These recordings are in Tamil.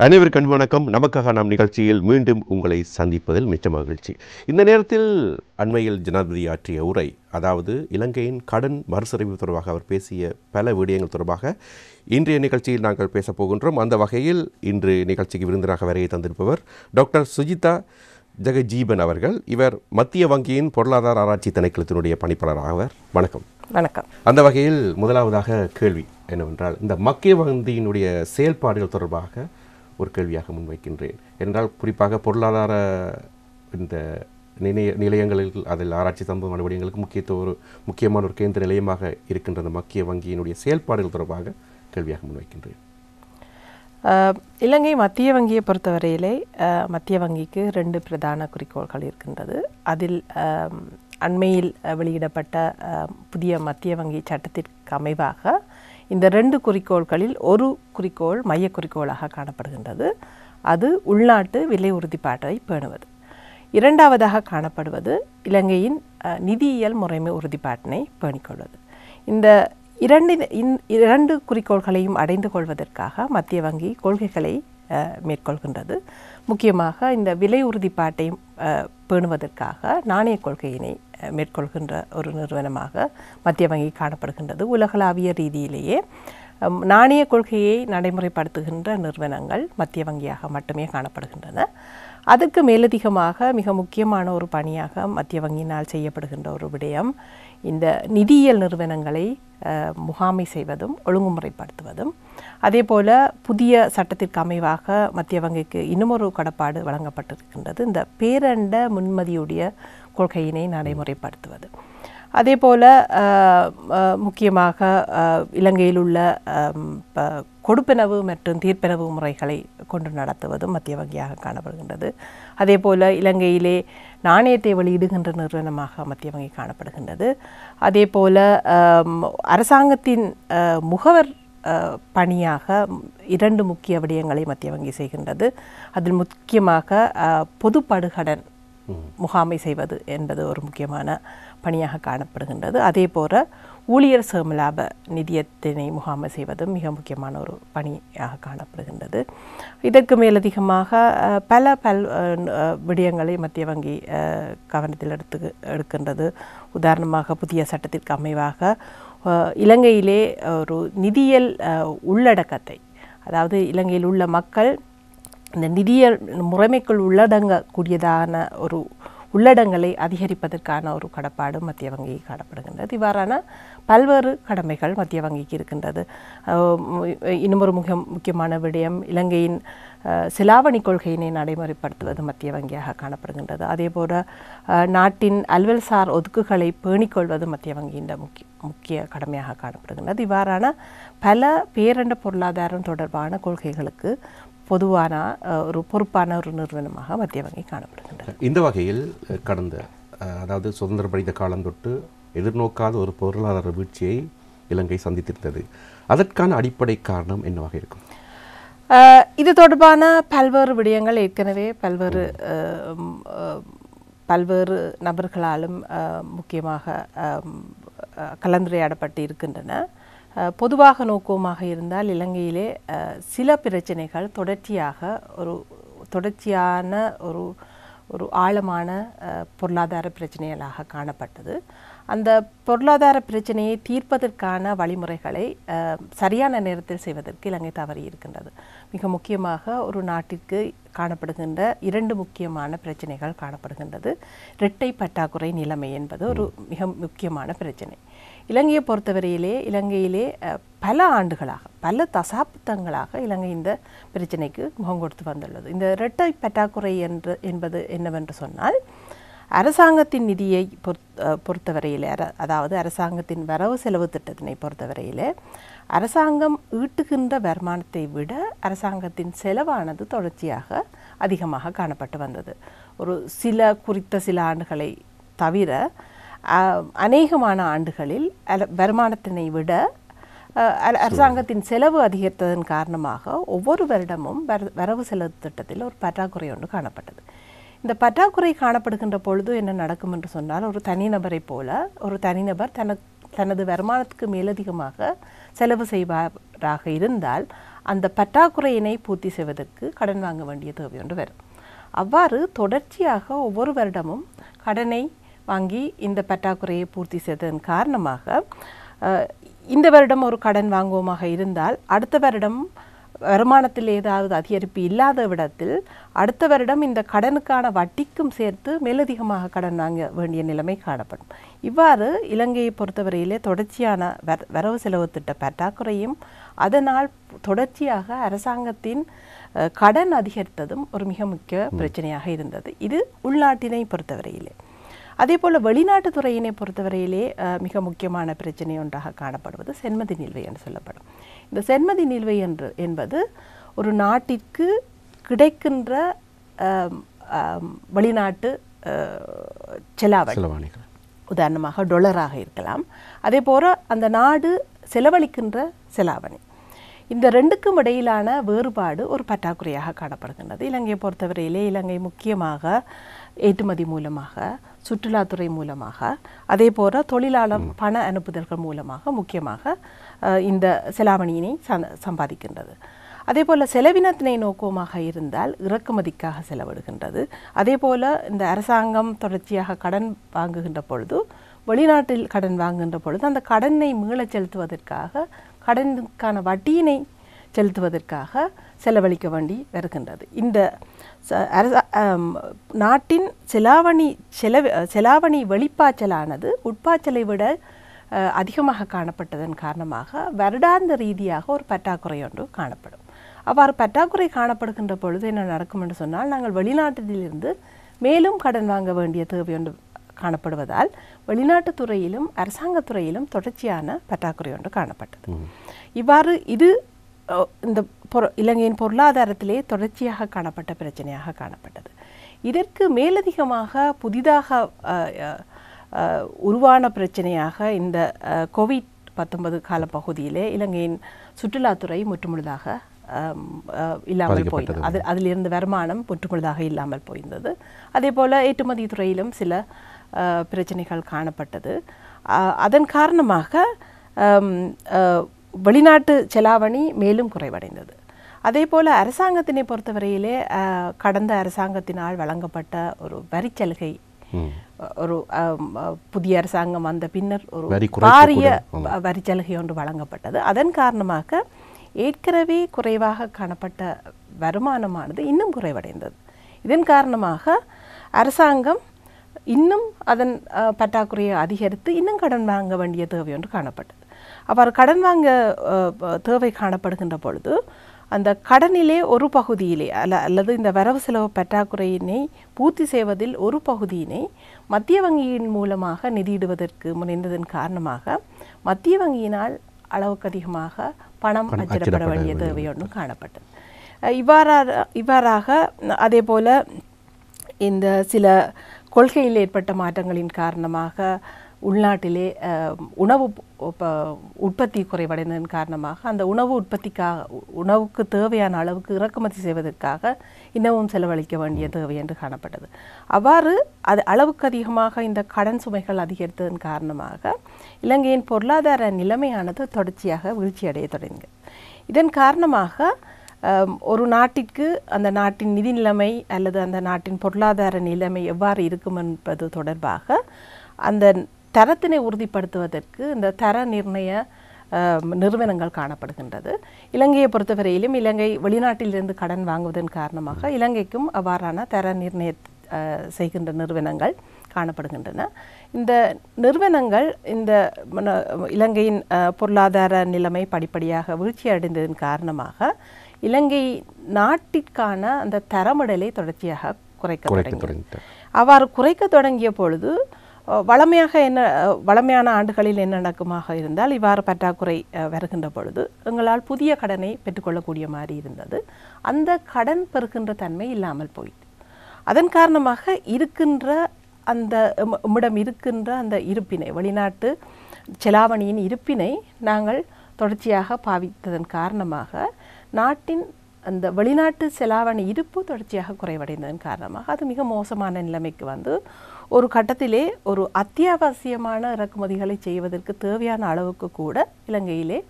அனைவருக்கும் அன்பு வணக்கம் நமக்காக நாம் நிகழ்ச்சியில் மீண்டும் உங்களை சந்திப்பதில் மிச்ச மகிழ்ச்சி இந்த நேரத்தில் அண்மையில் ஜனாதிபதி ஆற்றிய உரை அதாவது இலங்கையின் கடன் மறுசீரமைப்பு தொடர்பாக அவர் பேசிய பல விடயங்கள் தொடர்பாக இன்றைய நிகழ்ச்சியில் நாங்கள் பேசப் போகின்றோம் அந்த வகையில் இன்று நிகழ்ச்சிக்கு விருந்தினராக வரையை தந்திருப்பவர் டாக்டர் சுஜிதா ஜெகஜீபன் அவர்கள் இவர் மத்திய வங்கியின் பொருளாதார ஆராய்ச்சி திணைக்களத்தினுடைய பணிப்பாளர் ஆவர் வணக்கம் வணக்கம் அந்த வகையில் முதலாவதாக கேள்வி என்னவென்றால் இந்த மக்கிய வங்கியினுடைய செயல்பாடுகள் தொடர்பாக ஒரு கேள்வியாக முன்வைக்கின்றேன் என்றால் குறிப்பாக பொருளாதார இந்த நிலைய நிலையங்களில் அதில் ஆராய்ச்சி சம்பவ நடவடிக்கைகளுக்கு முக்கியத்துவ ஒரு முக்கியமான ஒரு கேந்திர நிலையமாக இருக்கின்ற அந்த மக்கிய வங்கியினுடைய செயல்பாடுகள் தொடர்பாக கேள்வியாக முன்வைக்கின்றேன் அஹ், இலங்கை மத்திய வங்கியை பொறுத்தவரையிலே அஹ், மத்திய வங்கிக்கு ரெண்டு பிரதான குறிக்கோள்கள் இருக்கின்றது அதில் அஹ், அண்மையில் அஹ், வெளியிடப்பட்ட அஹ், புதிய மத்திய வங்கி சட்டத்திற்கு அமைவாக இந்த ரெண்டு குறிக்கோள்களில் ஒரு குறிக்கோள் மைய குறிக்கோளாக காணப்படுகின்றது அது உள்நாட்டு விலை உறுதிப்பாட்டை பேணுவது இரண்டாவதாக காணப்படுவது இலங்கையின் அஹ், நிதியியல் முறைமை உறுதிப்பாட்டினை பேணிக்கொள்வது இந்த இரண்டு இந்- இரண்டு குறிக்கோள்களையும் அடைந்து கொள்வதற்காக மத்திய வங்கி கொள்கைகளை அஹ், மேற்கொள்கின்றது முக்கியமாக இந்த விலை உறுதிப்பாட்டை அஹ், பேணுவதற்காக நாணய கொள்கையினை அஹ், மேற்கொள்கின்ற ஒரு நிறுவனமாக மத்திய வங்கி காணப்படுகின்றது உலகளாவிய ரீதியிலேயே அம், நாணய கொள்கையை நடைமுறைப்படுத்துகின்ற நிறுவனங்கள் மத்திய வங்கியாக மட்டுமே காணப்படுகின்றன அதற்கு மேலதிகமாக மிக முக்கியமான ஒரு பணியாக மத்திய வங்கியினால் செய்யப்படுகின்ற ஒரு விடயம் இந்த நிதியியல் நிறுவனங்களை அஹ், முகாமை செய்வதும் ஒழுங்குமுறைப்படுத்துவதும் அதே போல புதிய சட்டத்திற்கு அமைவாக மத்திய வங்கிக்கு இன்னுமொரு கடப்பாடு வழங்கப்பட்டிருக்கின்றது இந்த பேரண்ட முன்மதியுடைய கொள்கையினை நடைமுறைப்படுத்துவது அதே போல அஹ், அஹ், முக்கியமாக அஹ், இலங்கையில் உள்ள அம், ப- கொடுப்பனவு மற்றும் தீர்ப்பனவு முறைகளை கொண்டு நடத்துவதும் மத்திய வங்கியாக காணப்படுகின்றது அதே போல இலங்கையிலே நாணயத்தை வெளியிடுகின்ற நிறுவனமாக மத்திய வங்கி காணப்படுகின்றது அதே போல அம், அரசாங்கத்தின் அஹ், முகவர் அஹ், பணியாக இரண்டு முக்கிய விடயங்களை மத்திய வங்கி செய்கின்றது அதில் முக்கியமாக அஹ், பொது படுகடன் முகாமை செய்வது என்பது ஒரு முக்கியமான பணியாக காணப்படுகின்றது அதே போல ஊழியர் சேமலாப நிதியத்தினை முகாமை செய்வதும் மிக முக்கியமான ஒரு பணியாக காணப்படுகின்றது இதற்கு மேலதிகமாக அஹ், பல பல் அஹ், அஹ், விடயங்களை மத்திய வங்கி அஹ், கவனத்தில் எடுத்து எடுக்கின்றது உதாரணமாக புதிய சட்டத்திற்கு அமைவாக அஹ், இலங்கையிலே ஒரு நிதியியல் அஹ், உள்ளடக்கத்தை அதாவது இலங்கையில் உள்ள மக்கள் இந்த நிதியியல் முறைமைக்குள் உள்ளடங்கக்கூடியதான ஒரு உள்ளடங்களை அதிகரிப்பதற்கான ஒரு கடப்பாடு மத்திய வங்கி காணப்படுகின்றது இவ்வாறான பல்வேறு கடமைகள் மத்திய வங்கிக்கு இருக்கின்றது அஹ் மு- இன்னும் ஒரு முக்கிய முக்கியமான விடயம் இலங்கையின் அஹ், செலாவணி கொள்கையினை நடைமுறைப்படுத்துவது மத்திய வங்கியாக காணப்படுகின்றது அதே போல அஹ், நாட்டின் அலுவல்சார் ஒதுக்குகளை பேணிக்கொள்வது மத்திய வங்கியின் முக்கிய முக்கிய கடமையாக காணப்படுகின்றது இவ்வாறான பல பேரண்ட பொருளாதாரம் தொடர்பான கொள்கைகளுக்கு பொதுவான அஹ், ஒரு பொறுப்பான ஒரு நிறுவனமாக மத்திய வங்கி காணப்படுகின்றது இந்த வகையில் அஹ், கடந்த அஹ், அதாவது சுதந்திரம் படித்த காலம் தொட்டு எதிர்நோக்காத ஒரு பொருளாதார வீழ்ச்சியை இலங்கை சந்தித்திருந்தது அதற்கான அடிப்படை காரணம் என்னவாக இருக்கும் அஹ், இது தொடர்பான பல்வேறு விடயங்கள் ஏற்கனவே பல்வேறு அஹ், ம், அஹ், பல்வேறு நபர்களாலும் அஹ், முக்கியமாக அஹ், அஹ், கலந்துரையாடப்பட்டு இருக்கின்றன அஹ், பொதுவாக நோக்கமாக இருந்தால் இலங்கையிலே அஹ், சில பிரச்சனைகள் தொடர்ச்சியாக ஒரு தொடர்ச்சியான ஒரு ஒரு ஆழமான அஹ், பொருளாதார பிரச்சனைகளாக காணப்பட்டது அந்த பொருளாதார பிரச்சனையை தீர்ப்பதற்கான வழிமுறைகளை அஹ், சரியான நேரத்தில் செய்வதற்கு இலங்கை தவறி இருக்கின்றது மிக முக்கியமாக ஒரு நாட்டிற்கு காணப்படுகின்ற இரண்டு முக்கியமான பிரச்சனைகள் காணப்படுகின்றது இரட்டை பற்றாக்குறை நிலைமை என்பது ஒரு மிக முக்கியமான பிரச்சனை இலங்கையை பொறுத்தவரையிலே இலங்கையிலே அஹ், பல ஆண்டுகளாக பல தசாப்தங்களாக இலங்கை இந்த பிரச்சனைக்கு முகம் கொடுத்து வந்துள்ளது இந்த இரட்டை பற்றாக்குறை என்று என்பது என்னவென்று சொன்னால் அரசாங்கத்தின் நிதியை பொறுத் அஹ், பொறுத்தவரையிலே அர- அதாவது அரசாங்கத்தின் வரவு செலவு திட்டத்தினை பொறுத்தவரையிலே அரசாங்கம் ஈட்டுகின்ற வருமானத்தை விட அரசாங்கத்தின் செலவானது தொடர்ச்சியாக அதிகமாக காணப்பட்டு வந்தது ஒரு சில குறித்த சில ஆண்டுகளை தவிர அஹ், அநேகமான ஆண்டுகளில் அல- வருமானத்தினை விட அஹ், அர- அரசாங்கத்தின் செலவு அதிகரித்ததன் காரணமாக ஒவ்வொரு வருடமும் வர- வரவு செலவு திட்டத்தில் ஒரு பற்றாக்குறை ஒன்று காணப்பட்டது இந்த பற்றாக்குறை காணப்படுகின்ற பொழுது என்ன நடக்கும் என்று சொன்னால் ஒரு தனிநபரை போல ஒரு தனிநபர் தனக்கு தனது வருமானத்துக்கு மேலதிகமாக செலவு செய்வாராக இருந்தால் அந்த பற்றாக்குறையினை பூர்த்தி செய்வதற்கு கடன் வாங்க வேண்டிய தேவை ஒன்று வரும் அவ்வாறு தொடர்ச்சியாக ஒவ்வொரு வருடமும் கடனை வாங்கி இந்த பற்றாக்குறையை பூர்த்தி செய்ததன் காரணமாக அஹ், இந்த வருடம் ஒரு கடன் வாங்குவோமாக இருந்தால் அடுத்த வருடம் வருமானத்தில் ஏதாவது அதிகரிப்பு இல்லாத விடத்தில் அடுத்த வருடம் இந்த கடனுக்கான வட்டிக்கும் சேர்த்து மேலதிகமாக கடன் வாங்க வேண்டிய நிலைமை காணப்படும் இவ்வாறு இலங்கையை பொறுத்தவரையிலே தொடர்ச்சியான வர- வரவு செலவு திட்ட பற்றாக்குறையும் அதனால் தொடர்ச்சியாக அரசாங்கத்தின் அஹ், கடன் அதிகரித்ததும் ஒரு மிக முக்கிய பிரச்சனையாக இருந்தது இது உள்நாட்டினை பொறுத்தவரையிலே அதே போல் வெளிநாட்டு துறையினை பொறுத்தவரையிலே அஹ், மிக முக்கியமான பிரச்சனை ஒன்றாக காணப்படுவது சென்மதி நிலுவை என்று சொல்லப்படும் இந்த சென்மதி நிலுவை என்று என்பது ஒரு நாட்டிற்கு கிடைக்கின்ற அம், அம், வெளிநாட்டு அஹ், செலாவணி செலவாணிகள் உதாரணமாக டொலராக இருக்கலாம் அதே போல அந்த நாடு செலவழிக்கின்ற செலாவணி இந்த ரெண்டுக்கும் இடையிலான வேறுபாடு ஒரு பற்றாக்குறையாக காணப்படுகின்றது இலங்கையை பொறுத்தவரையிலே இலங்கை முக்கியமாக ஏற்றுமதி மூலமாக சுற்றுலாத்துறை மூலமாக அதே போல தொழிலாளர் பண அனுப்புதல்கள் மூலமாக முக்கியமாக அஹ், இந்த செலாவணியினை ச- சம்பாதிக்கின்றது அதே போல் செலவினத்தினை நோக்கமாக இருந்தால் இறக்குமதிக்காக செலவிடுகின்றது அதே போல் இந்த அரசாங்கம் தொடர்ச்சியாக கடன் வாங்குகின்ற பொழுது வெளிநாட்டில் கடன் வாங்குகின்ற பொழுது அந்த கடனை மீளச் செலுத்துவதற்காக கடனுக்கான வட்டியினை செலுத்துவதற்காக செலவழிக்க வேண்டி வருகின்றது இந்த ச- அரச- ஆம், நாட்டின் செலாவணி செலவு செலாவணி வெளிப்பாய்ச்சலானது உட்பாய்ச்சலை விட அஹ், அதிகமாக காணப்பட்டதன் காரணமாக வருடாந்த ரீதியாக ஒரு பற்றாக்குறை ஒன்று காணப்படும் அவ்வாறு பற்றாக்குறை காணப்படுகின்ற பொழுது என்ன நடக்கும் என்று சொன்னால் நாங்கள் வெளிநாட்டிலிருந்து மேலும் கடன் வாங்க வேண்டிய தேவை ஒன்று காணப்படுவதால் வெளிநாட்டுத் துறையிலும் அரசாங்கத் துறையிலும் தொடர்ச்சியான பற்றாக்குறை ஒன்று காணப்பட்டது இவ்வாறு இது அஹ், இந்த பொரு இலங்கையின் பொருளாதாரத்திலே தொடர்ச்சியாக காணப்பட்ட பிரச்சனையாக காணப்பட்டது இதற்கு மேலதிகமாக புதிதாக அஹ், அஹ், அஹ், உருவான பிரச்சனையாக இந்த அஹ், கோவிட் பத்தொன்பது காலப்பகுதியிலே இலங்கையின் சுற்றுலாத்துறை முற்றுமுழுதாக அம், அஹ், இல்லாமல் போய் அது அதிலிருந்து வருமானம் முற்றுமுழுதாக இல்லாமல் போயிருந்தது அதே போல் ஏற்றுமதி துறையிலும் சில அஹ், பிரச்சனைகள் காணப்பட்டது அஹ், அதன் காரணமாக அம், அஹ், வெளிநாட்டு செலாவணி மேலும் குறைவடைந்தது அதே போல் அரசாங்கத்தினை பொறுத்தவரையிலே அஹ், கடந்த அரசாங்கத்தினால் வழங்கப்பட்ட ஒரு வரிச்சலுகை ஒரு அம், அஹ், புதிய அரசாங்கம் வந்த பின்னர் ஒரு வரி குறைப்பு பாரிய கூட, வ- வரிச்சலுகை ஒன்று வழங்கப்பட்டது அதன் காரணமாக ஏற்கனவே குறைவாக காணப்பட்ட வருமானமானது இன்னும் குறைவடைந்தது இதன் காரணமாக அரசாங்கம் இன்னும் அதன் அஹ், பற்றாக்குறையை அதிகரித்து இன்னும் கடன் வாங்க வேண்டிய தேவை ஒன்று காணப்பட்டது அவ்வாறு கடன் வாங்க அஹ், ப- தேவை காணப்படுகின்ற பொழுது அந்த கடனிலே ஒரு பகுதியிலே அல்ல அல்லது இந்த வரவு செலவு பற்றாக்குறையினை பூர்த்தி செய்வதில் ஒரு பகுதியினை மத்திய வங்கியின் மூலமாக நிதியிடுவதற்கு முனைந்ததன் காரணமாக மத்திய வங்கியினால் அளவுக்கு அதிகமாக பணம் பணம் அச்சிடப்பட அச்சிடப்பட வேண்டிய வேண்டிய தேவை ஒன்று காணப்பட்டது அஹ் இவ்வாறாக இவ்வாறாக அதே போல இந்த சில கொள்கையில் ஏற்பட்ட மாற்றங்களின் காரணமாக உள்நாட்டிலே அஹ், உணவு ப- ப- உற்பத்தி குறைவடைந்ததன் காரணமாக அந்த உணவு உற்பத்திக்காக உ- உணவுக்கு தேவையான அளவுக்கு இறக்குமதி செய்வதற்காக இன்னமும் செலவழிக்க வேண்டிய தேவை என்று காணப்பட்டது அவ்வாறு அது அளவுக்கு அதிகமாக இந்த கடன் சுமைகள் அதிகரித்ததன் காரணமாக இலங்கையின் பொருளாதார நிலைமையானது தொடர்ச்சியாக வீழ்ச்சியடைய தொடங்கியது இதன் காரணமாக அம், ஒரு நாட்டிற்கு அந்த நாட்டின் நிதி நிலைமை அல்லது அந்த நாட்டின் பொருளாதார நிலைமை எவ்வாறு இருக்கும் என்பது தொடர்பாக அந்த தரத்தினை உறுதிப்படுத்துவதற்கு இந்த தர நிர்ணய அம், நிறுவனங்கள் காணப்படுகின்றது இலங்கையை பொறுத்தவரையிலும் இலங்கை வெளிநாட்டிலிருந்து கடன் வாங்குவதன் காரணமாக இலங்கைக்கும் அவ்வாறான தர நிர்ணய அஹ், செய்கின்ற நிறுவனங்கள் காணப்படுகின்றன இந்த நிறுவனங்கள் இந்த மன- இலங்கையின் அஹ், பொருளாதார நிலைமை படிப்படியாக வீழ்ச்சி அடைந்ததன் காரணமாக இலங்கை நாட்டிற்கான அந்த தரமிடலை தொடர்ச்சியாக குறைக்க குறைக்க தொடங்கியது தொடங்கிட்டார் அவ்வாறு குறைக்க தொடங்கிய பொழுது அஹ், வளமையாக என்ன அஹ், வளமையான ஆண்டுகளில் என்ன நடக்குமாக இருந்தால் இவ்வாறு பற்றாக்குறை அஹ், வருகின்ற பொழுது எங்களால் புதிய கடனை பெற்றுக்கொள்ளக்கூடிய மாதிரி இருந்தது அந்த கடன் பெறுகின்ற தன்மை இல்லாமல் போயிட்டு அதன் காரணமாக இருக்கின்ற அந்த எம்- எம்மிடம் இருக்கின்ற அந்த இருப்பினை வெளிநாட்டு செலாவணியின் இருப்பினை நாங்கள் தொடர்ச்சியாக பாவித்ததன் காரணமாக நாட்டின் அந்த வெளிநாட்டு செலாவணி இருப்பு தொடர்ச்சியாக குறைவடைந்ததன் காரணமாக அது மிக மோசமான நிலைமைக்கு வந்து ஒரு கட்டத்திலே ஒரு அத்தியாவசியமான இறக்குமதிகளை செய்வதற்கு தேவையான அளவுக்கு கூட இலங்கையிலே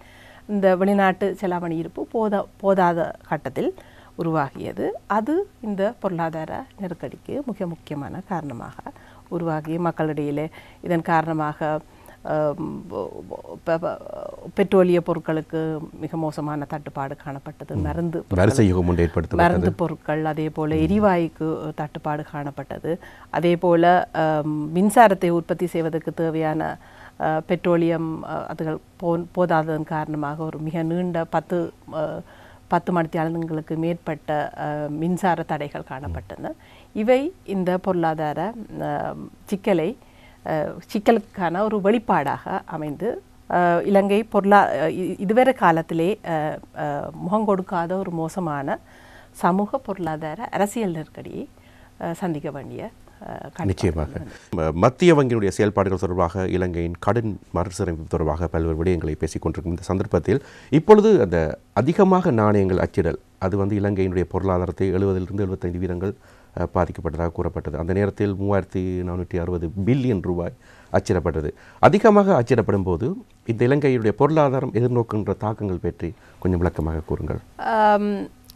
இந்த வெளிநாட்டு செலாவணி இருப்பு போதா போதாத கட்டத்தில் உருவாகியது அது இந்த பொருளாதார நெருக்கடிக்கு மிக முக்கியமான காரணமாக உருவாகி மக்களிடையிலே இதன் காரணமாக ஆம், பொ- பொ- பெ- பெ- பெட்ரோலிய பொருட்களுக்கு மிக மோசமான தட்டுப்பாடு காணப்பட்டது மருந்து வரிசை யுகம் ஒன்று ஏற்படுத்த மருந்து பொருட்கள் அதே போல் எரிவாயுக்கு தட்டுப்பாடு காணப்பட்டது அதே போல் மின்சாரத்தை உற்பத்தி செய்வதற்கு தேவையான அஹ், பெட்ரோலியம் அஹ், அதுகள் போ போதாததன் காரணமாக ஒரு மிக நீண்ட பத்து அஹ், பத்து மணித்தியாலங்களுக்கு மேற்பட்ட அஹ், மின்சார தடைகள் காணப்பட்டன இவை இந்த பொருளாதார அஹ், சிக்கலை அஹ், சிக்கலுக்கான ஒரு வெளிப்பாடாக அமைந்து அஹ், இலங்கை பொருளா அஹ், இ- இதுவரை காலத்திலே அஹ், அஹ், முகம் கொடுக்காத ஒரு மோசமான சமூக பொருளாதார அரசியல் நெருக்கடியை அஹ், சந்திக்க வேண்டிய அஹ், கட்டாயம் நிச்சயமாக ம- மத்திய வங்கியினுடைய செயல்பாடுகள் தொடர்பாக இலங்கையின் கடன் மறுசீரமைப்பு தொடர்பாக பல்வேறு விடயங்களை பேசிக் கொண்டிருக்கும் இந்த சந்தர்ப்பத்தில் இப்பொழுது அந்த அதிகமாக நாணயங்கள் அச்சிடல் அது வந்து இலங்கையினுடைய பொருளாதாரத்தை எழுபதிலிருந்து எழுபத்தைந்து வீதங்கள் அஹ், பாதிக்கப்பட்டதாக கூறப்பட்டது அந்த நேரத்தில் மூவாயிரத்தி நானூற்றி அறுபது பில்லியன் ரூபாய் அச்சிடப்பட்டது அதிகமாக அச்சிடப்படும் போது இந்த இலங்கையுடைய பொருளாதாரம் எதிர்நோக்குகின்ற தாக்கங்கள் பற்றி கொஞ்சம் விளக்கமாக கூறுங்கள் ஆம்,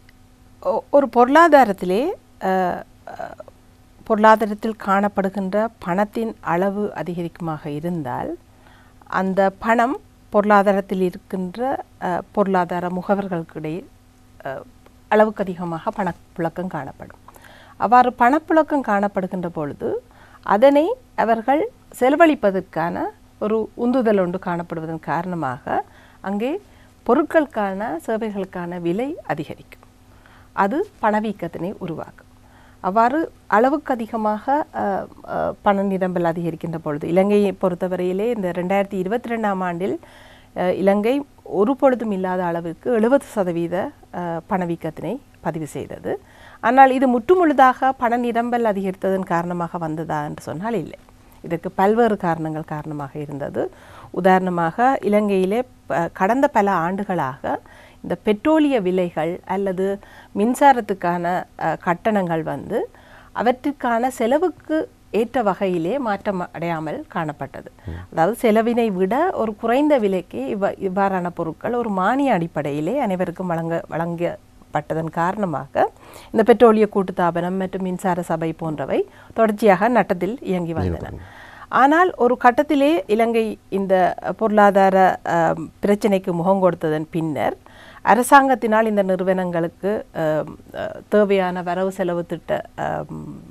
ஒ- ஒரு பொருளாதாரத்திலே அஹ், அஹ், பொருளாதாரத்தில் காணப்படுகின்ற பணத்தின் அளவு அதிகரிக்குமாக இருந்தால் அந்த பணம் பொருளாதாரத்தில் இருக்கின்ற அஹ், பொருளாதார முகவர்களுக்கிடையே அஹ், அளவுக்கு அதிகமாக பணப்புழக்கம் காணப்படும் அவ்வாறு பணப்புழக்கம் காணப்படுகின்ற பொழுது அதனை அவர்கள் செலவழிப்பதற்கான ஒரு உந்துதல் ஒன்று காணப்படுவதன் காரணமாக அங்கே பொருட்களுக்கான சேவைகளுக்கான விலை அதிகரிக்கும் அது பணவீக்கத்தினை உருவாக்கும் அவ்வாறு அளவுக்கு அதிகமாக அஹ், அஹ், பண நிரம்பல் அதிகரிக்கின்ற பொழுது இலங்கையை பொறுத்தவரையிலே இந்த ரெண்டாயிரத்தி இருபத்தி ரெண்டாம் ஆண்டில் அஹ், இலங்கை ஒரு பொழுதும் இல்லாத அளவுக்கு எழுபது சதவீத அஹ், பணவீக்கத்தினை பதிவு செய்தது ஆனால் இது முற்றுமுழுதாக பண நிரம்பல் அதிகரித்ததன் காரணமாக வந்ததா என்று சொன்னால் இல்லை இதற்கு பல்வேறு காரணங்கள் காரணமாக இருந்தது உதாரணமாக இலங்கையிலே ப- கடந்த பல ஆண்டுகளாக இந்த பெட்ரோலிய விலைகள் அல்லது மின்சாரத்துக்கான அஹ், கட்டணங்கள் வந்து அவற்றிற்கான செலவுக்கு ஏற்ற வகையிலே மாற்றம் அடையாமல் காணப்பட்டது அதாவது செலவினை விட ஒரு குறைந்த விலைக்கு இவ்வ இவ்வாறான பொருட்கள் ஒரு மானிய அடிப்படையிலே அனைவருக்கும் வழங்க வழங்கப்பட்டதன் காரணமாக இந்த பெட்ரோலிய கூட்டுத்தாபனம் மற்றும் மின்சார சபை போன்றவை தொடர்ச்சியாக நட்டத்தில் இயங்கி வந்தன ஆனால் ஒரு கட்டத்திலே இலங்கை இந்த பொருளாதார அஹ், பிரச்சனைக்கு முகம் கொடுத்ததன் பின்னர் அரசாங்கத்தினால் இந்த நிறுவனங்களுக்கு அஹ், அஹ், தேவையான வரவு செலவு திட்ட அஹ்,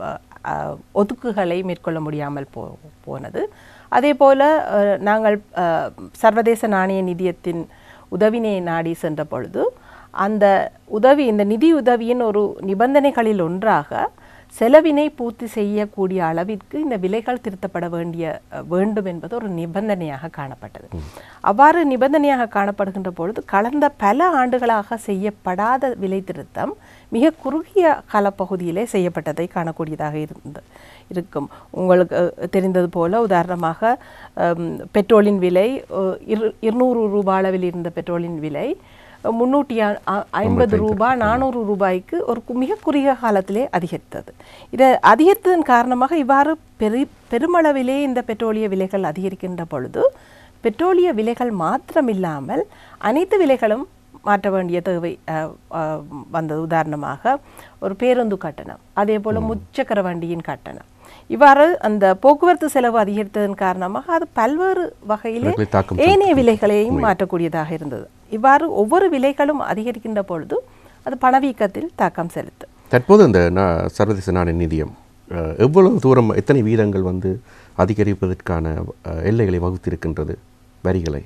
அஹ், ஒதுக்குகளை மேற்கொள்ள முடியாமல் போ போனது அதே போல அஹ், நாங்கள் அஹ், சர்வதேச நாணய நிதியத்தின் உதவினை நாடி சென்ற பொழுது அந்த உதவி இந்த நிதி உதவியின் ஒரு நிபந்தனைகளில் ஒன்றாக செலவினை பூர்த்தி செய்யக்கூடிய அளவிற்கு இந்த விலைகள் திருத்தப்பட வேண்டிய அஹ், வேண்டும் என்பது ஒரு நிபந்தனையாக காணப்பட்டது அவ்வாறு நிபந்தனையாக காணப்படுகின்ற பொழுது கடந்த பல ஆண்டுகளாக செய்யப்படாத விலை திருத்தம் மிக குறுகிய காலப்பகுதியிலே செய்யப்பட்டதை காணக்கூடியதாக இருந்தது இருக்கும் உங்களுக்கு அஹ், தெரிந்தது போல உதாரணமாக ஹம், பெட்ரோலின் விலை அஹ், இரு இருநூறு ரூபாய் அளவில் இருந்த பெட்ரோலின் விலை முன்னூற்றி ஐம்பது ரூபாய் நானூறு ரூபாய்க்கு ஒரு கு- மிக குறுகிய காலத்திலே அதிகரித்தது இதை அதிகரித்ததன் காரணமாக இவ்வாறு பெரி பெருமளவிலே இந்த பெட்ரோலிய விலைகள் அதிகரிக்கின்ற பொழுது பெட்ரோலிய விலைகள் மாத்திரமில்லாமல் அனைத்து விலைகளும் மாற்ற வேண்டிய தேவை அஹ், அஹ், வந்தது உதாரணமாக ஒரு பேருந்து கட்டணம் அதே போல் முச்சக்கர வண்டியின் கட்டணம் இவ்வாறு அந்த போக்குவரத்து செலவு அதிகரித்ததன் காரணமாக அது பல்வேறு வகையிலே விலைகளை தாக்கம் ஏனைய விலைகளையும் மாற்றக்கூடியதாக இருந்தது இவ்வாறு ஒவ்வொரு விலைகளும் அதிகரிக்கின்ற பொழுது அது பணவீக்கத்தில் தாக்கம் செலுத்தும் தற்போது இந்த நா- சர்வதேச நாணய நிதியம் அஹ், எவ்வளவு தூரம் எத்தனை வீதங்கள் வந்து அதிகரிப்பதற்கான அஹ், எல்லைகளை வகுத்திருக்கின்றது வரிகளை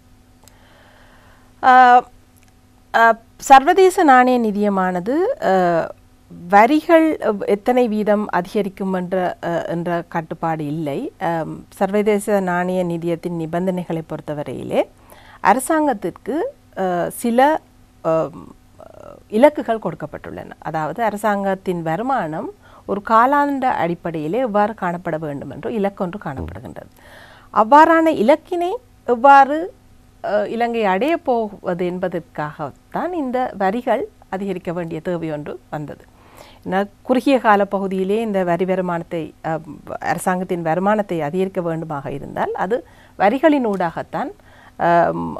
ஆஹ், ஆஹ், சர்வதேச நாணய நிதியமானது ஆஹ், வரிகள் எவ்- எத்தனை வீதம் அதிகரிக்கும் என்ற ஆஹ், என்ற கட்டுப்பாடு இல்லை ஆம், சர்வதேச நாணய நிதியத்தின் நிபந்தனைகளை பொறுத்தவரையிலே அரசாங்கத்திற்கு ஆஹ், சில ஆம், இலக்குகள் கொடுக்கப்பட்டுள்ளன அதாவது அரசாங்கத்தின் வருமானம் ஒரு காலாண்ட அடிப்படையிலே எவ்வாறு காணப்பட வேண்டும் என்று இலக்கொன்று காணப்படுகின்றது அவ்வாறான இலக்கினை எவ்வாறு அஹ், இலங்கை அடைய போவது என்பதற்காகத்தான் இந்த வரிகள் அதிகரிக்க வேண்டிய தேவை ஒன்று வந்தது ஏன்னா, குறுகிய கால பகுதியிலே இந்த வரி வருமானத்தை அஹ், அரசாங்கத்தின் வருமானத்தை அதிகரிக்க வேண்டுமாக இருந்தால் அது வரிகளின் ஊடாகத்தான் ஆம், அஹ்,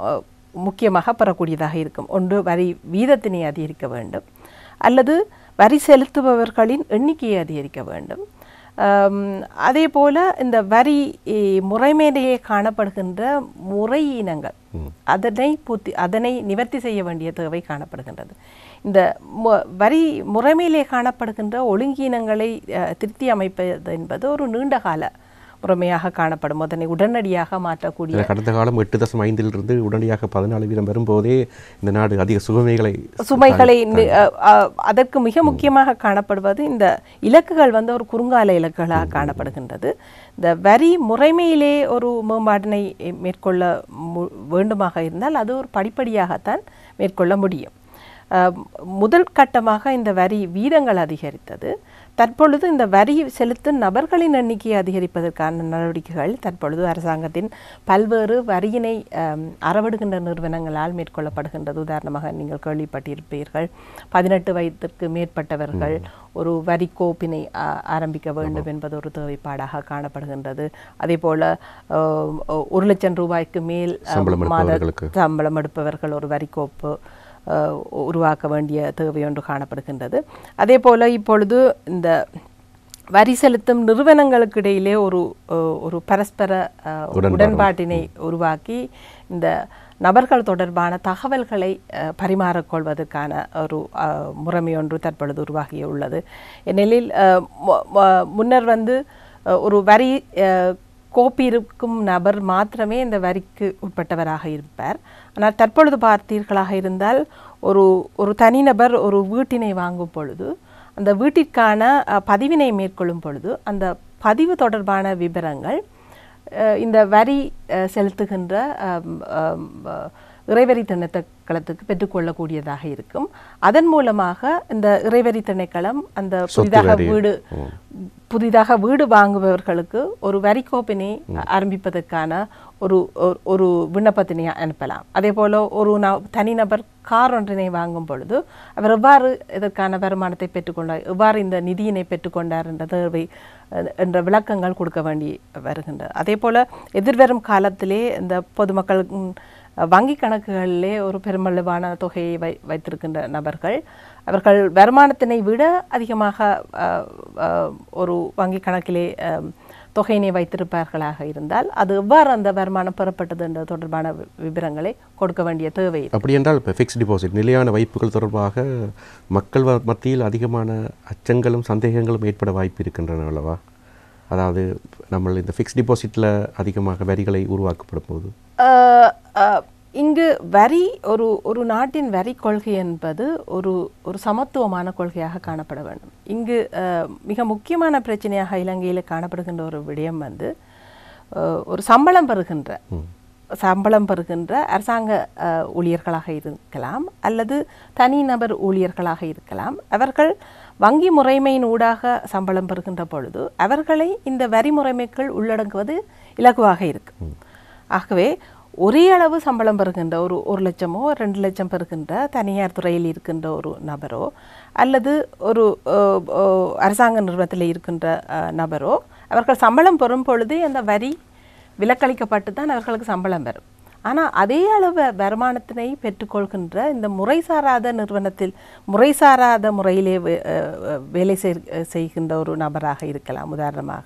முக்கியமாக பெறக்கூடியதாக இருக்கும் ஒன்று வரி வீதத்தினை அதிகரிக்க வேண்டும் அல்லது வரி செலுத்துபவர்களின் எண்ணிக்கையை அதிகரிக்க வேண்டும் ஆம், அதே போல இந்த வரி இ, முறைமையிலேயே காணப்படுகின்ற முறையினங்கள் அதனை பூர்த்தி அதனை நிவர்த்தி செய்ய வேண்டிய தேவை காணப்படுகின்றது இந்த மு- வரி முறைமையிலே காணப்படுகின்ற ஒழுங்கீனங்களை அஹ், திருத்தி அமைப்பது என்பது ஒரு நீண்ட கால முறைமையாக காணப்படும் அதனை உடனடியாக மாற்றக்கூடிய இதுல கடந்த காலம் எட்டு தசம் ஐந்திலிருந்து உடனடியாக பதினாலு வீதம் வரும்போதே இந்த நாடு அதிக சுகமைகளை சுமைகளை நி- அ- அ- அதற்கு மிக முக்கியமாக காணப்படுவது இந்த இலக்குகள் வந்து ஒரு குறுங்கால இலக்குகளாக காணப்படுகின்றது இந்த வரி முறைமையிலே ஒரு மேம்பாட்டினை மேற்கொள்ள மு- வேண்டுமாக இருந்தால் அது ஒரு படிப்படியாகத்தான் மேற்கொள்ள முடியும் அஹ், முதல் கட்டமாக இந்த வரி வீதங்கள் அதிகரித்தது தற்பொழுது இந்த வரி செலுத்தும் நபர்களின் எண்ணிக்கையை அதிகரிப்பதற்கான நடவடிக்கைகள் தற்பொழுது அரசாங்கத்தின் பல்வேறு வரியினை அம், அறவிடுகின்ற நிறுவனங்களால் மேற்கொள்ளப்படுகின்றது உதாரணமாக நீங்கள் கேள்விப்பட்டிருப்பீர்கள் பதினெட்டு வயதிற்கு மேற்பட்டவர்கள் ஒரு வரி கோப்பினை அ, ஆரம்பிக்க வேண்டும் என்பது ஒரு தேவைப்பாடாக காணப்படுகின்றது அதே போல அஹ், ஒரு லட்சம் ரூபாய்க்கு மேல் அஹ், சம்பளம் மாத எடுப்பவர்களுக்கு. சம்பளம் எடுப்பவர்கள் ஒரு வரிக்கோப்பு அஹ், உருவாக்க வேண்டிய தேவை ஒன்று காணப்படுகின்றது அதே போல இப்பொழுது இந்த வரி செலுத்தும் நிறுவனங்களுக்கு இடையிலே ஒரு அஹ், ஒரு பரஸ்பர அஹ், உடன்பாடு. உடன்பாட்டினை உருவாக்கி இந்த நபர்கள் தொடர்பான தகவல்களை அஹ், பரிமாறிக்கொள்வதற்கான ஒரு அஹ், முறைமை ஒன்று தற்பொழுது உருவாகியுள்ளது ஏனெனில் அஹ், மு- மு- முன்னர் வந்து அஹ், ஒரு வரி அஹ், கோப்பி இருக்கும் நபர் மாத்திரமே இந்த வரிக்கு உட்பட்டவராக இருப்பார் ஆனால் தற்பொழுது பார்த்தீர்களாக இருந்தால் ஒரு ஒரு தனிநபர் ஒரு வீட்டினை வாங்கும் பொழுது அந்த வீட்டிற்கான அஹ், பதிவினை மேற்கொள்ளும் பொழுது அந்த பதிவு தொடர்பான விவரங்கள் அஹ், இந்த வரி அஹ், செலுத்துகின்ற அம், அம், அஹ், இறைவரி திணைக்களத்துக்கு பெற்றுக்கொள்ளக்கூடியதாக இருக்கும் அதன் மூலமாக இந்த இறைவரி திணைக்களம் அந்த புதிதாக வரி. வீடு புதிதாக வீடு வாங்குபவர்களுக்கு ஒரு வரிக்கோப்பினை ஆரம்பிப்பதற்கான ஒரு ஒரு- ஒரு விண்ணப்பத்தினை அனுப்பலாம் அதே போல ஒரு ந- தனிநபர் கார் ஒன்றினை வாங்கும் பொழுது அவர் எவ்வாறு இதற்கான வருமானத்தை பெற்றுக்கொண்டார் எவ்வாறு இந்த நிதியினை பெற்றுக்கொண்டார் என்ற தேவை அஹ், என்ற விளக்கங்கள் கொடுக்க வேண்டி வருகின்றது அதே போல எதிர்வரும் காலத்திலே இந்த பொதுமக்கள் ம், வங்கி கணக்குகளிலே ஒரு பெருமளவான தொகையை வை வைத்திருக்கின்ற நபர்கள் அவர்கள் வருமானத்தினை விட அதிகமாக அஹ், அஹ், ஒரு வங்கி கணக்கிலே அஹ், தொகையினை வைத்திருப்பார்களாக இருந்தால் அது எவ்வாறு அந்த வருமானம் பெறப்பட்டது என்ற தொடர்பான வி- விவரங்களை கொடுக்க வேண்டிய தேவை அப்படி என்றால் இப்போ ஃபிக்ஸ்ட் டிபாசிட் நிலையான வைப்புகள் தொடர்பாக மக்கள் வ- மத்தியில் அதிகமான அச்சங்களும் சந்தேகங்களும் ஏற்பட வாய்ப்பு இருக்கின்றன அல்லவா அதாவது நம்ம இந்த ஃபிக்ஸ்ட் டிபாசிட்டில் அதிகமாக வரிகளை உருவாக்கப்படும் போது அஹ், அஹ், இங்கு வரி ஒரு ஒரு நாட்டின் வரி கொள்கை என்பது ஒரு ஒரு சமத்துவமான கொள்கையாக காணப்பட வேண்டும் இங்கு அஹ், மிக முக்கியமான பிரச்சனையாக இலங்கையில் காணப்படுகின்ற ஒரு விடயம் வந்து அஹ், ஒரு சம்பளம் பெறுகின்ற சம்பளம் பெறுகின்ற அரசாங்க அஹ், ஊழியர்களாக இருக்கலாம் அல்லது தனிநபர் ஊழியர்களாக இருக்கலாம் அவர்கள் வங்கி முறைமையின் ஊடாக சம்பளம் பெறுகின்ற பொழுது அவர்களை இந்த வரி முறைமைக்குள் உள்ளடங்குவது இலகுவாக இருக்கும் ஆகவே ஒரே அளவு சம்பளம் பெறுகின்ற ஒரு ஒரு லட்சமோ ரெண்டு லட்சம் பெறுகின்ற தனியார் துறையில் இருக்கின்ற ஒரு நபரோ அல்லது ஒரு அஹ், அஹ், அரசாங்க நிறுவனத்தில் இருக்கின்ற அஹ், நபரோ அவர்கள் சம்பளம் பெறும் பொழுது அந்த வரி விலக்களிக்கப்பட்டு தான் அவர்களுக்கு சம்பளம் பெறும் ஆனால் அதே அளவு வருமானத்தினை பெற்றுக்கொள்கின்ற இந்த முறைசாராத நிறுவனத்தில் முறைசாராத முறையிலே வே- அஹ், அஹ், வேலை செய்- செய்கின்ற ஒரு நபராக இருக்கலாம் உதாரணமாக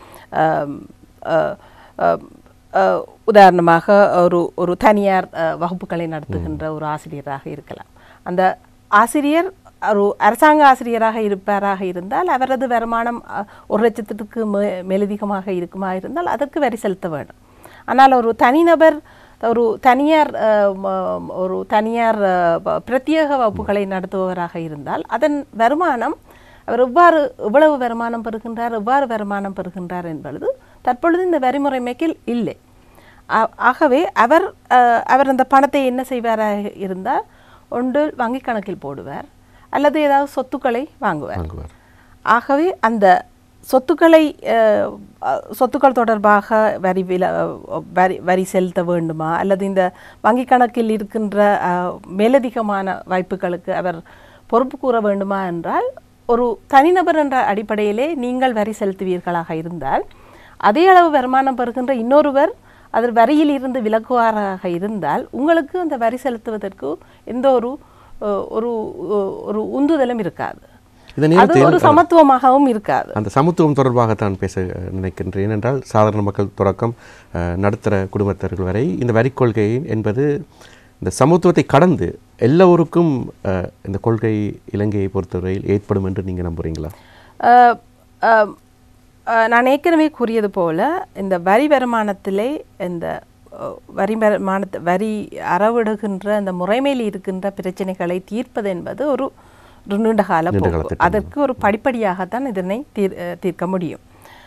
ஆம், அஹ், அஹ், அஹ், உதாரணமாக ஒரு ஒரு தனியார் அஹ், வகுப்புகளை நடத்துகின்ற ஒரு ஆசிரியராக இருக்கலாம் அந்த ஆசிரியர் ஒரு அரசாங்க ஆசிரியராக இருப்பாராக இருந்தால் அவரது வருமானம் அஹ், ஒரு லட்சத்துக்கு மே மேலதிகமாக இருக்குமா இருந்தால் அதற்கு வரி செலுத்த வேண்டும் ஆனால் ஒரு தனிநபர் ஒரு தனியார் அஹ், ம- ஒரு தனியார் அஹ், ப- பிரத்யேக வகுப்புகளை நடத்துபவராக இருந்தால் அதன் வருமானம் அவர் எவ்வாறு எவ்வளவு வருமானம் பெறுகின்றார் எவ்வாறு வருமானம் பெறுகின்றார் என்பது தற்பொழுது இந்த வரிமுறைமைக்கில் இல்லை ஆ- ஆகவே அவர் அஹ், அவர் அந்த பணத்தை என்ன செய்வாராக இருந்தால் ஒன்று வங்கி கணக்கில் போடுவார் அல்லது ஏதாவது சொத்துக்களை வாங்குவார் வாங்குவார் ஆகவே அந்த சொத்துக்களை அஹ், அஹ், சொத்துக்கள் தொடர்பாக வரி வில அஹ், வரி வரி செலுத்த வேண்டுமா அல்லது இந்த வங்கி கணக்கில் இருக்கின்ற அஹ், மேலதிகமான வாய்ப்புகளுக்கு அவர் பொறுப்பு கூற வேண்டுமா என்றால் ஒரு தனிநபர் என்ற அடிப்படையிலே நீங்கள் வரி செலுத்துவீர்களாக இருந்தால் அதே அளவு வருமானம் பெறுகின்ற இன்னொருவர் அதில் வரியில் இருந்து விலகுவாராக இருந்தால் உங்களுக்கு அந்த வரி செலுத்துவதற்கு எந்த ஒரு அஹ், ஒரு ஒரு உந்துதலும் இருக்காது இந்த அது நேரத்தில் ஒரு சமத்துவமாகவும் இருக்காது அந்த சமத்துவம் தொடர்பாகத்தான் பேச அஹ், நினைக்கின்றேன் ஏனென்றால் சாதாரண மக்கள் தொடக்கம் அஹ், நடுத்தர குடும்பத்தர்கள் வரை இந்த வரிக் கொள்கை என்பது இந்த சமத்துவத்தை கடந்து எல்லோருக்கும் அஹ், இந்த கொள்கை இலங்கையை பொறுத்தவரையில் ஏற்படும் என்று நீங்கள் நம்புறீங்களா அஹ், அஹ், அஹ், நான் ஏற்கனவே கூறியது போல இந்த வரி வருமானத்திலே இந்த அஹ், வரி வருமானத்தை வரி அறவிடுகின்ற அந்த முறைமையில் இருக்கின்ற பிரச்சனைகளை தீர்ப்பது என்பது ஒரு ஒரு நீண்டகால நீண்ட கால போக்கு திட்டம். அதற்கு ஒரு படிப்படியாகத்தான் இதனை தீர் அஹ், தீர்க்க முடியும்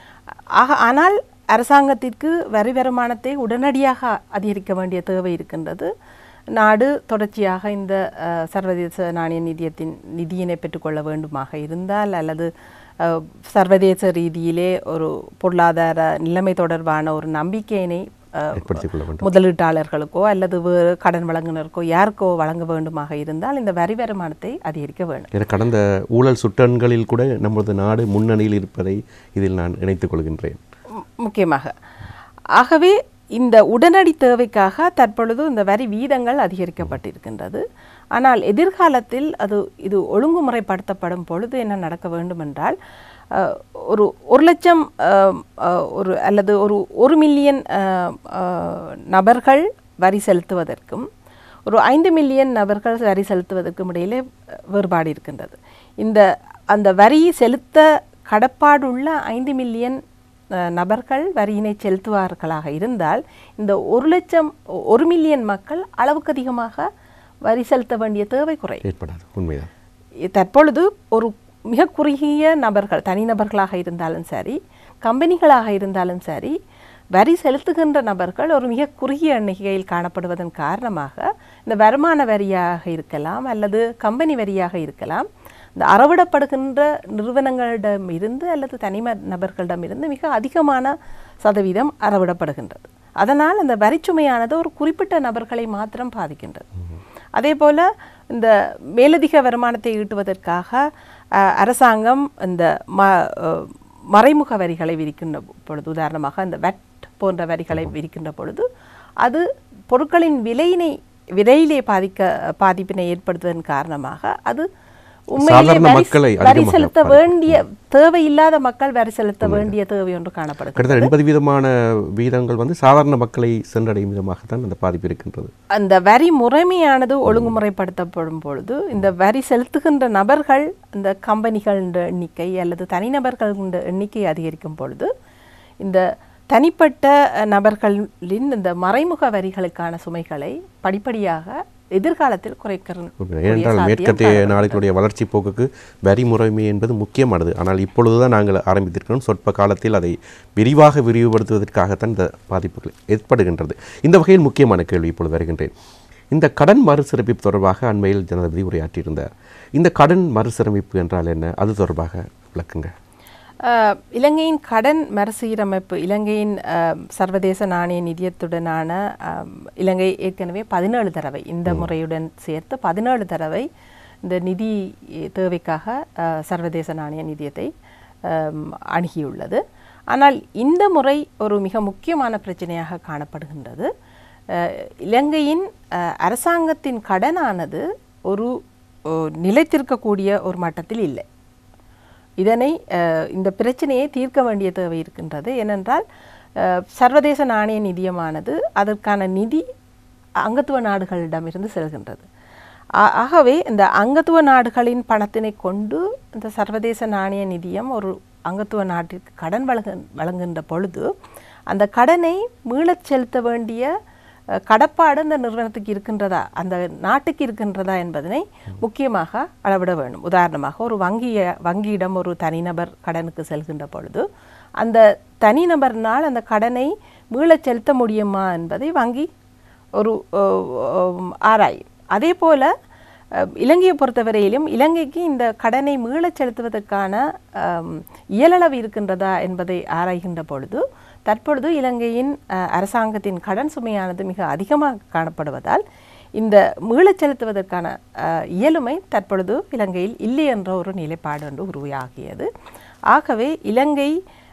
ஆக ஆனால் அரசாங்கத்திற்கு வரி வருமானத்தை உடனடியாக அதிகரிக்க வேண்டிய தேவை இருக்கின்றது நாடு தொடர்ச்சியாக இந்த அஹ், சர்வதேச நாணய நிதியத்தின் நிதியினை பெற்றுக்கொள்ள வேண்டுமாக இருந்தால் அல்லது அஹ், சர்வதேச ரீதியிலே ஒரு பொருளாதார நிலைமை தொடர்பான ஒரு நம்பிக்கையினை அஹ், ஏற்படுத்திக் கொள்ள வேண்டும் முதலீட்டாளர்களுக்கோ அல்லது வேறு கடன் வழங்குனருக்கோ யாருக்கோ வழங்க வேண்டுமாக இருந்தால் இந்த வரி வருமானத்தை அதிகரிக்க வேண்டும் ஏன்னா கடந்த ஊழல் சுட்டன்களில் கூட நமது நாடு முன்னணியில் இருப்பதை இதில் நான் இணைத்துக் கொள்கின்றேன் மு- முக்கியமாக ஆகவே இந்த உடனடி தேவைக்காக தற்பொழுது இந்த வரி வீதங்கள் அதிகரிக்கப்பட்டிருக்கின்றது ஆனால் எதிர்காலத்தில் அது இது ஒழுங்குமுறைப்படுத்தப்படும் பொழுது என்ன நடக்க வேண்டும் என்றால் அஹ், ஒரு ஒரு லட்சம் அஹ், அஹ், ஒரு அல்லது ஒரு ஒரு மில்லியன் அஹ், அஹ், நபர்கள் வரி செலுத்துவதற்கும் ஒரு ஐந்து மில்லியன் நபர்கள் வரி செலுத்துவதற்கும் இடையிலே அஹ், வேறுபாடு இருக்கின்றது இந்த அந்த வரி செலுத்த கடப்பாடுள்ள ஐந்து மில்லியன் அஹ், நபர்கள் வரியினை செலுத்துவார்களாக இருந்தால் இந்த ஒரு லட்சம் ஒ- ஒரு மில்லியன் மக்கள் அளவுக்கு அதிகமாக வரி செலுத்த வேண்டிய தேவை குறை ஏற்படாது உண்மைதான் இ- தற்பொழுது ஒரு மிக குறுகிய நபர்கள் தனிநபர்களாக இருந்தாலும் சரி கம்பெனிகளாக இருந்தாலும் சரி வரி செலுத்துகின்ற நபர்கள் ஒரு மிக குறுகிய எண்ணிக்கையில் காணப்படுவதன் காரணமாக இந்த வருமான வரியாக இருக்கலாம் அல்லது கம்பெனி வரியாக இருக்கலாம் இந்த அறவிடப்படுகின்ற நிறுவனங்களிடம் இருந்து அல்லது தனிம நபர்களிடமிருந்து மிக அதிகமான சதவீதம் அறவிடப்படுகின்றது அதனால் அந்த வரிச்சுமையானது ஒரு குறிப்பிட்ட நபர்களை மாத்திரம் பாதிக்கின்றது அதே போல் இந்த மேலதிக வருமானத்தை ஈட்டுவதற்காக அஹ், அரசாங்கம் இந்த ம அஹ், மறைமுக வரிகளை விதிக்கின்ற பொழுது உதாரணமாக இந்த வெட் போன்ற வரிகளை விதிக்கின்ற பொழுது அது பொருட்களின் விலையினை விலையிலே பாதிக்க பாதிப்பினை ஏற்படுத்துவதன் காரணமாக அது உண்மையிலே சாதாரண வரி- மக்களை வரி அதிகமாக செலுத்த வேண்டிய தேவையில்லாத மக்கள் வரி செலுத்த வேண்டிய தேவை ஒன்று காணப்படுகிறது கிட்டத்தட்ட எண்பது விதமான வீதங்கள் வந்து சாதாரண மக்களை சென்றடையும் விதமாகத்தான் அந்த பாதிப்பு இருக்கின்றது அந்த வரி முறைமையானது ஒழுங்குமுறைப்படுத்தப்படும் பொழுது இந்த வரி செலுத்துகின்ற நபர்கள் இந்த கம்பெனிகளின் எண்ணிக்கை அல்லது தனிநபர்களின் எண்ணிக்கை அதிகரிக்கும் பொழுது இந்த தனிப்பட்ட அஹ், நபர்களின் இந்த மறைமுக வரிகளுக்கான சுமைகளை படிப்படியாக எதிர்காலத்தில் குறைக்கிற உண்மை. ஏனென்றால் மேற்கத்திய நாடுகளுடைய வளர்ச்சி போக்குக்கு வரி முறைமை என்பது முக்கியமானது ஆனால் இப்பொழுதுதான் நாங்கள் ஆரம்பித்திருக்கிறோம் சொற்ப காலத்தில் அதை விரிவாக விரிவுபடுத்துவதற்காகத்தான் இந்த பாதிப்புகள் ஏற்படுகின்றது இந்த வகையில் முக்கியமான கேள்வி இப்பொழுது வருகின்றேன் இந்த கடன் மறுசீரமைப்பு தொடர்பாக அண்மையில் ஜனாதிபதி உரையாற்றியிருந்தார் இந்த கடன் மறுசீரமைப்பு என்றால் என்ன அது தொடர்பாக விளக்குங்க அஹ், இலங்கையின் கடன் மறுசீரமைப்பு இலங்கையின் அஹ், சர்வதேச நாணய நிதியத்துடனான அஹ், இலங்கை ஏற்கனவே பதினேழு தடவை இந்த முறையுடன் சேர்த்து பதினேழு தடவை இந்த நிதி தேவைக்காக அஹ், சர்வதேச நாணய நிதியத்தை அஹ், அணுகியுள்ளது ஆனால் இந்த முறை ஒரு மிக முக்கியமான பிரச்சனையாக காணப்படுகின்றது அஹ், இலங்கையின் அஹ், அரசாங்கத்தின் கடனானது ஒரு ஓ, நிலைத்திருக்கக்கூடிய ஒரு மட்டத்தில் இல்லை இதனை அஹ், இந்த பிரச்சனையை தீர்க்க வேண்டிய தேவை இருக்கின்றது ஏனென்றால் அஹ், சர்வதேச நாணய நிதியமானது அதற்கான நிதி அங்கத்துவ நாடுகளிடமிருந்து செல்கின்றது ஆ- ஆகவே இந்த அங்கத்துவ நாடுகளின் பணத்தினை கொண்டு இந்த சர்வதேச நாணய நிதியம் ஒரு அங்கத்துவ நாட்டிற்கு கடன் வழங்க வழங்குகின்ற பொழுது அந்த கடனை மீளச் செலுத்த வேண்டிய அஹ், கடப்பாடு அந்த நிறுவனத்துக்கு இருக்கின்றதா அந்த நாட்டுக்கு இருக்கின்றதா என்பதனை முக்கியமாக அளவிட வேண்டும் உதாரணமாக ஒரு வங்கிய வங்கியிடம் ஒரு தனிநபர் கடனுக்கு செல்கின்ற பொழுது அந்த தனிநபர்னால் அந்த கடனை மீளச் செலுத்த முடியுமா என்பதை வங்கி ஒரு அஹ், அஹ், ஆராயும் அதே போல அஹ், இலங்கையை பொறுத்தவரையிலும் இலங்கைக்கு இந்த கடனை மீளச் செலுத்துவதற்கான அம், இயலளவு இருக்கின்றதா என்பதை ஆராய்கின்ற பொழுது தற்பொழுது இலங்கையின் அஹ், அரசாங்கத்தின் கடன் சுமையானது மிக அதிகமாக காணப்படுவதால் இந்த மீளச் செலுத்துவதற்கான அஹ், இயலுமை தற்பொழுது இலங்கையில் இல்லை என்ற ஒரு நிலைப்பாடு ஒன்று உருவாகியது ஆகவே இலங்கை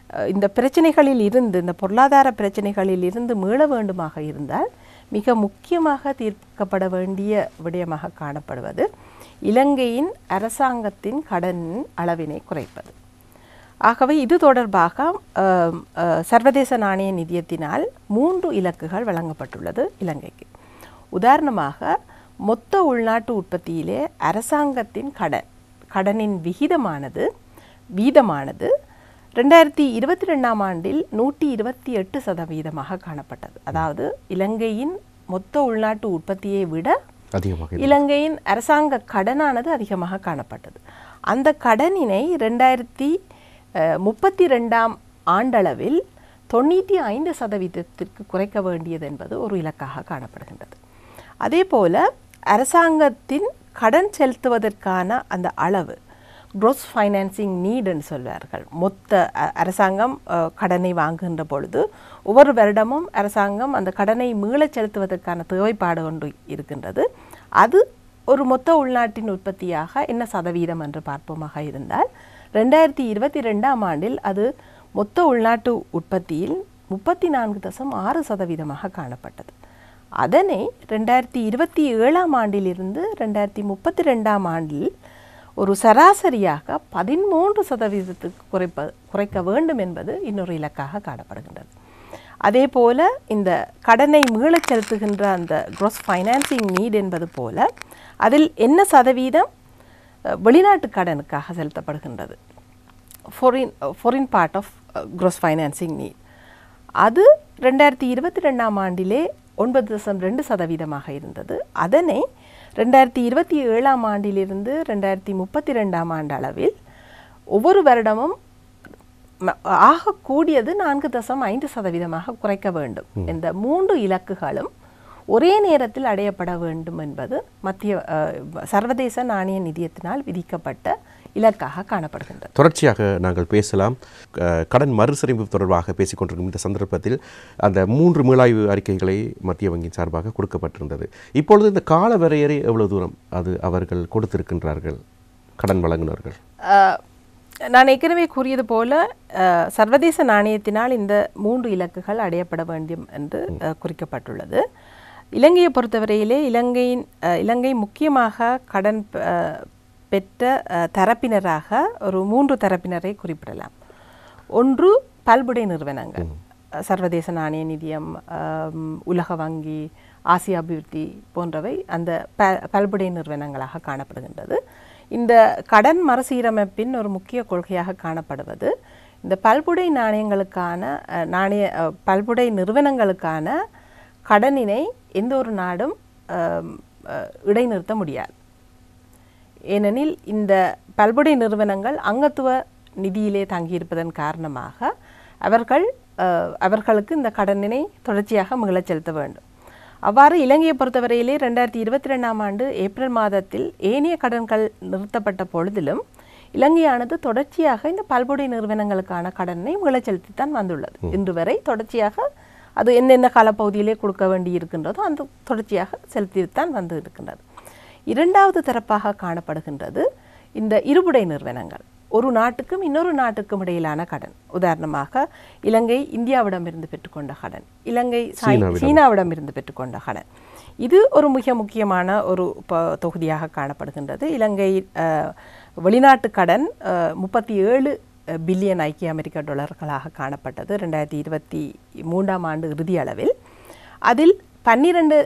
அஹ், இந்த பிரச்சனைகளில் இருந்து இந்த பொருளாதார பிரச்சனைகளில் இருந்து மீள வேண்டுமாக இருந்தால் மிக முக்கியமாக தீர்க்கப்பட வேண்டிய விடயமாக காணப்படுவது இலங்கையின் அரசாங்கத்தின் கடன் அளவினை குறைப்பது ஆகவே இது தொடர்பாக அஹ், அஹ், சர்வதேச நாணய நிதியத்தினால் மூன்று இலக்குகள் வழங்கப்பட்டுள்ளது இலங்கைக்கு உதாரணமாக மொத்த உள்நாட்டு உற்பத்தியிலே அரசாங்கத்தின் கடன் கடனின் விகிதமானது வீதமானது ரெண்டாயிரத்தி இருபத்தி ரெண்டாம் ஆண்டில் நூற்றி இருபத்தி எட்டு சதவீதமாக காணப்பட்டது அதாவது இலங்கையின் மொத்த உள்நாட்டு உற்பத்தியை விட அதிகமாக இருக்கு. இலங்கையின் அரசாங்க கடனானது அதிகமாக காணப்பட்டது அந்த கடனினை ரெண்டாயிரத்தி முப்பத்தி ரெண்டாம் ஆண்டளவில் தொண்ணூற்றி ஐந்து சதவீதத்திற்கு குறைக்க வேண்டியது என்பது ஒரு இலக்காக காணப்படுகின்றது அதே போல அரசாங்கத்தின் கடன் செலுத்துவதற்கான அந்த அளவு gross ஃபைனான்சிங் நீடுன்னு சொல்வார்கள் மொத்த அ- அரசாங்கம் அ, கடனை வாங்குகின்ற பொழுது ஒவ்வொரு வருடமும் அரசாங்கம் அந்த கடனை மீளச் செலுத்துவதற்கான தேவைப்பாடு ஒன்று இருக்கின்றது அது ஒரு மொத்த உள்நாட்டின் உற்பத்தியாக என்ன சதவீதம் என்று பார்ப்போமாக இருந்தால் ரெண்டாயிரத்தி இருபத்தி ரெண்டாம் ஆண்டில் அது மொத்த உள்நாட்டு உற்பத்தியில் முப்பத்தி நான்கு தசம் ஆறு சதவீதமாக காணப்பட்டது அதனை ரெண்டாயிரத்தி இருபத்தி ஏழாம் ஆண்டிலிருந்து ரெண்டாயிரத்தி முப்பத்தி ரெண்டாம் ஆண்டில் ஒரு சராசரியாக பதிமூன்று சதவீதத்துக்கு குறைப்ப குறைக்க வேண்டும் என்பது இன்னொரு இலக்காக காணப்படுகின்றது அதே போல இந்த கடனை மீளச் செலுத்துகின்ற அந்த gross ஃபைனான்சிங் நீட் என்பது போல அதில் என்ன சதவீதம் அஹ், வெளிநாட்டு கடனுக்காக செலுத்தப்படுகின்றது foreign foreign part of gross financing need அது ரெண்டாயிரத்தி இருபத்தி ரெண்டாம் ஆண்டிலே ஒன்பது தசம் ரெண்டு சதவீதமாக இருந்தது அதனை ரெண்டாயிரத்தி இருபத்தி ஏழாம் ஆண்டிலிருந்து ரெண்டாயிரத்தி முப்பத்தி ரெண்டாம் ஆண்டு அளவில் ஒவ்வொரு வருடமும் ம- ஆக கூடியது நான்கு தசம் ஐந்து சதவீதமாக குறைக்க வேண்டும் இந்த மூன்று இலக்குகளும் ஒரே நேரத்தில் அடையப்பட வேண்டும் என்பது மத்திய அஹ், சர்வதேச நாணய நிதியத்தினால் விதிக்கப்பட்ட இலக்காக காணப்படுகின்றது தொடர்ச்சியாக நாங்கள் பேசலாம் அஹ், கடன் மறுசீரமைப்பு தொடர்பாக பேசிக் கொண்டிருக்கும் இந்த சந்தர்ப்பத்தில் அந்த மூன்று மீளாய்வு அறிக்கைகளை மத்திய வங்கியின் சார்பாக கொடுக்கப்பட்டிருந்தது இப்பொழுது இந்த கால வரையறை எவ்வளவு தூரம் அது அவர்கள் கொடுத்திருக்கின்றார்கள் கடன் வழங்குனர்கள் அஹ், நான் ஏற்கனவே கூறியது போல அஹ், சர்வதேச நாணயத்தினால் இந்த மூன்று இலக்குகள் அடையப்பட வேண்டும் என்று அஹ், குறிக்கப்பட்டுள்ளது இலங்கையை பொறுத்தவரையிலே இலங்கையின் அஹ், இலங்கை முக்கியமாக கடன் அஹ், பெற்ற அஹ், தரப்பினராக ஒரு மூன்று தரப்பினரை குறிப்பிடலாம் ஒன்று பல்புடை நிறுவனங்கள் சர்வதேச நாணய நிதியம் ஆம், உலக வங்கி ஆசிய அபிவிருத்தி போன்றவை அந்த ப பல்புடை நிறுவனங்களாக காணப்படுகின்றது இந்த கடன் மறுசீரமைப்பின் ஒரு முக்கிய கொள்கையாக காணப்படுவது இந்த பல்புடை நாணயங்களுக்கான அஹ், நாணய அஹ், பல்புடை நிறுவனங்களுக்கான கடனினை எந்த ஒரு நாடும் ஆம், அஹ், இடைநிறுத்த முடியாது ஏனெனில் இந்த பல்புடை நிறுவனங்கள் அங்கத்துவ நிதியிலே தங்கியிருப்பதன் காரணமாக அவர்கள் அஹ், அவர்களுக்கு இந்த கடனினை தொடர்ச்சியாக மீளச் செலுத்த வேண்டும் அவ்வாறு இலங்கையை பொறுத்தவரையிலே ரெண்டாயிரத்தி இருபத்தி ரெண்டாம் ஆண்டு ஏப்ரல் மாதத்தில் ஏனைய கடன்கள் நிறுத்தப்பட்ட பொழுதிலும் இலங்கையானது தொடர்ச்சியாக இந்த பல்புடை நிறுவனங்களுக்கான கடனை மீளச் செலுத்தித்தான் வந்துள்ளது இன்று வரை தொடர்ச்சியாக அது என்னென்ன காலப்பகுதியிலே கொடுக்க வேண்டி இருக்கின்றதோ அந்த தொடர்ச்சியாக செலுத்தித்தான் வந்து இருக்கின்றது இரண்டாவது தரப்பாக காணப்படுகின்றது இந்த இருபுடை நிறுவனங்கள் ஒரு நாட்டுக்கும் இன்னொரு நாட்டுக்கும் இடையிலான கடன் உதாரணமாக இலங்கை இந்தியாவிடமிருந்து பெற்றுக்கொண்ட கடன் இலங்கை சாய்- சீனாவிடம். சீனாவிடமிருந்து பெற்றுக்கொண்ட கடன் இது ஒரு மிக முக்கியமான ஒரு ப- தொகுதியாக காணப்படுகின்றது இலங்கை அஹ், வெளிநாட்டு கடன் முப்பத்தி ஏழு பில்லியன் ஐக்கிய அமெரிக்க டாலர்களாக காணப்பட்டது ரெண்டாயிரத்தி இருபத்தி மூன்றாம் ஆண்டு இறுதி அளவில் அதில் பன்னிரண்டு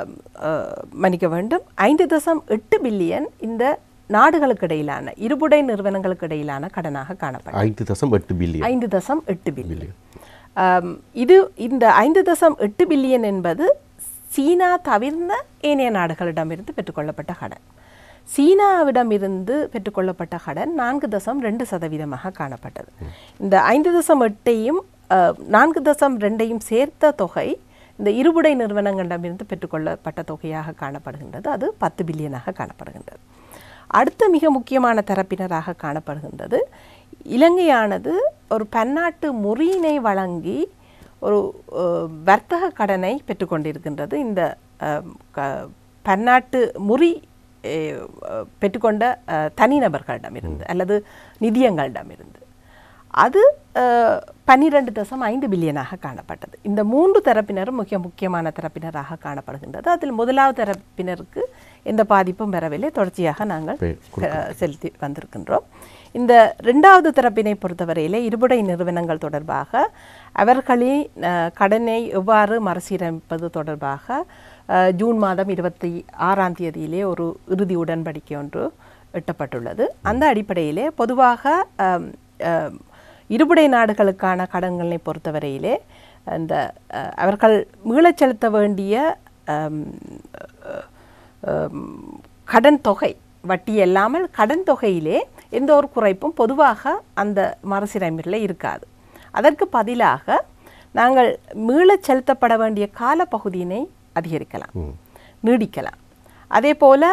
மன்னிக்க வேண்டும் ஐந்து தசம் எட்டு பில்லியன் இந்த நாடுகளுக்கு இடையிலான இருபுடை நிறுவனங்களுக்கு இடையிலான கடனாக காணப்பட்டது ஐந்து தசம் எட்டு பில்லியன் ஐந்து தசம் எட்டு பில்லியன் ஆம், இது இந்த ஐந்து தசம் எட்டு பில்லியன் என்பது சீனா தவிர்ந்த ஏனைய நாடுகளிடமிருந்து பெற்றுக்கொள்ளப்பட்ட கடன் சீனாவிடமிருந்து பெற்றுக்கொள்ளப்பட்ட கடன் நான்கு தசம் ரெண்டு சதவீதமாக காணப்பட்டது இந்த ஐந்து தசம் எட்டையும் அஹ், நான்கு தசம் ரெண்டையும் சேர்த்த தொகை இந்த இருபுடை நிறுவனங்களிடமிருந்து பெற்றுக்கொள்ளப்பட்ட தொகையாக காணப்படுகின்றது அது பத்து பில்லியனாக காணப்படுகின்றது அடுத்த மிக முக்கியமான தரப்பினராக காணப்படுகின்றது இலங்கையானது ஒரு பன்னாட்டு முறியினை வழங்கி ஒரு அஹ், வர்த்தக கடனை பெற்றுக்கொண்டிருக்கின்றது இந்த அஹ், க- பன்னாட்டு முறி அஹ், அஹ், பெற்றுக்கொண்ட அஹ், தனிநபர்களிடமிருந்து அல்லது நிதியங்களிடமிருந்து அது பன்னிரெண்டு தசம் ஐந்து பில்லியனாக காணப்பட்டது இந்த மூன்று தரப்பினரும் மிக முக்கியமான தரப்பினராக காணப்படுகின்றது அதில் முதலாவது தரப்பினருக்கு எந்த பாதிப்பும் வரவில்லை தொடர்ச்சியாக நாங்கள் பே- அஹ், செலுத்தி வந்திருக்கின்றோம் இந்த ரெண்டாவது தரப்பினை பொறுத்தவரையிலே இருபடை நிறுவனங்கள் தொடர்பாக அவர்களின் அஹ், கடனை எவ்வாறு மறுசீரமைப்பது தொடர்பாக அஹ், ஜூன் மாதம் இருபத்தி ஆறாம் தேதியிலே ஒரு இறுதி உடன்படிக்கை ஒன்று எட்டப்பட்டுள்ளது அந்த அடிப்படையிலே பொதுவாக அம், அம், இருபடை நாடுகளுக்கான கடன்களை பொறுத்தவரையிலே அந்த அஹ், அவர்கள் மீளச் செலுத்த வேண்டிய அம், அஹ், அம், கடன் தொகை வட்டி இல்லாமல் கடன் தொகையிலே எந்த ஒரு குறைப்பும் பொதுவாக அந்த மறுசீரமைப்பில் இருக்காது அதற்கு பதிலாக நாங்கள் மீளச் செலுத்தப்பட வேண்டிய காலப்பகுதியினை அதிகரிக்கலாம் நீடிக்கலாம் அதே போல்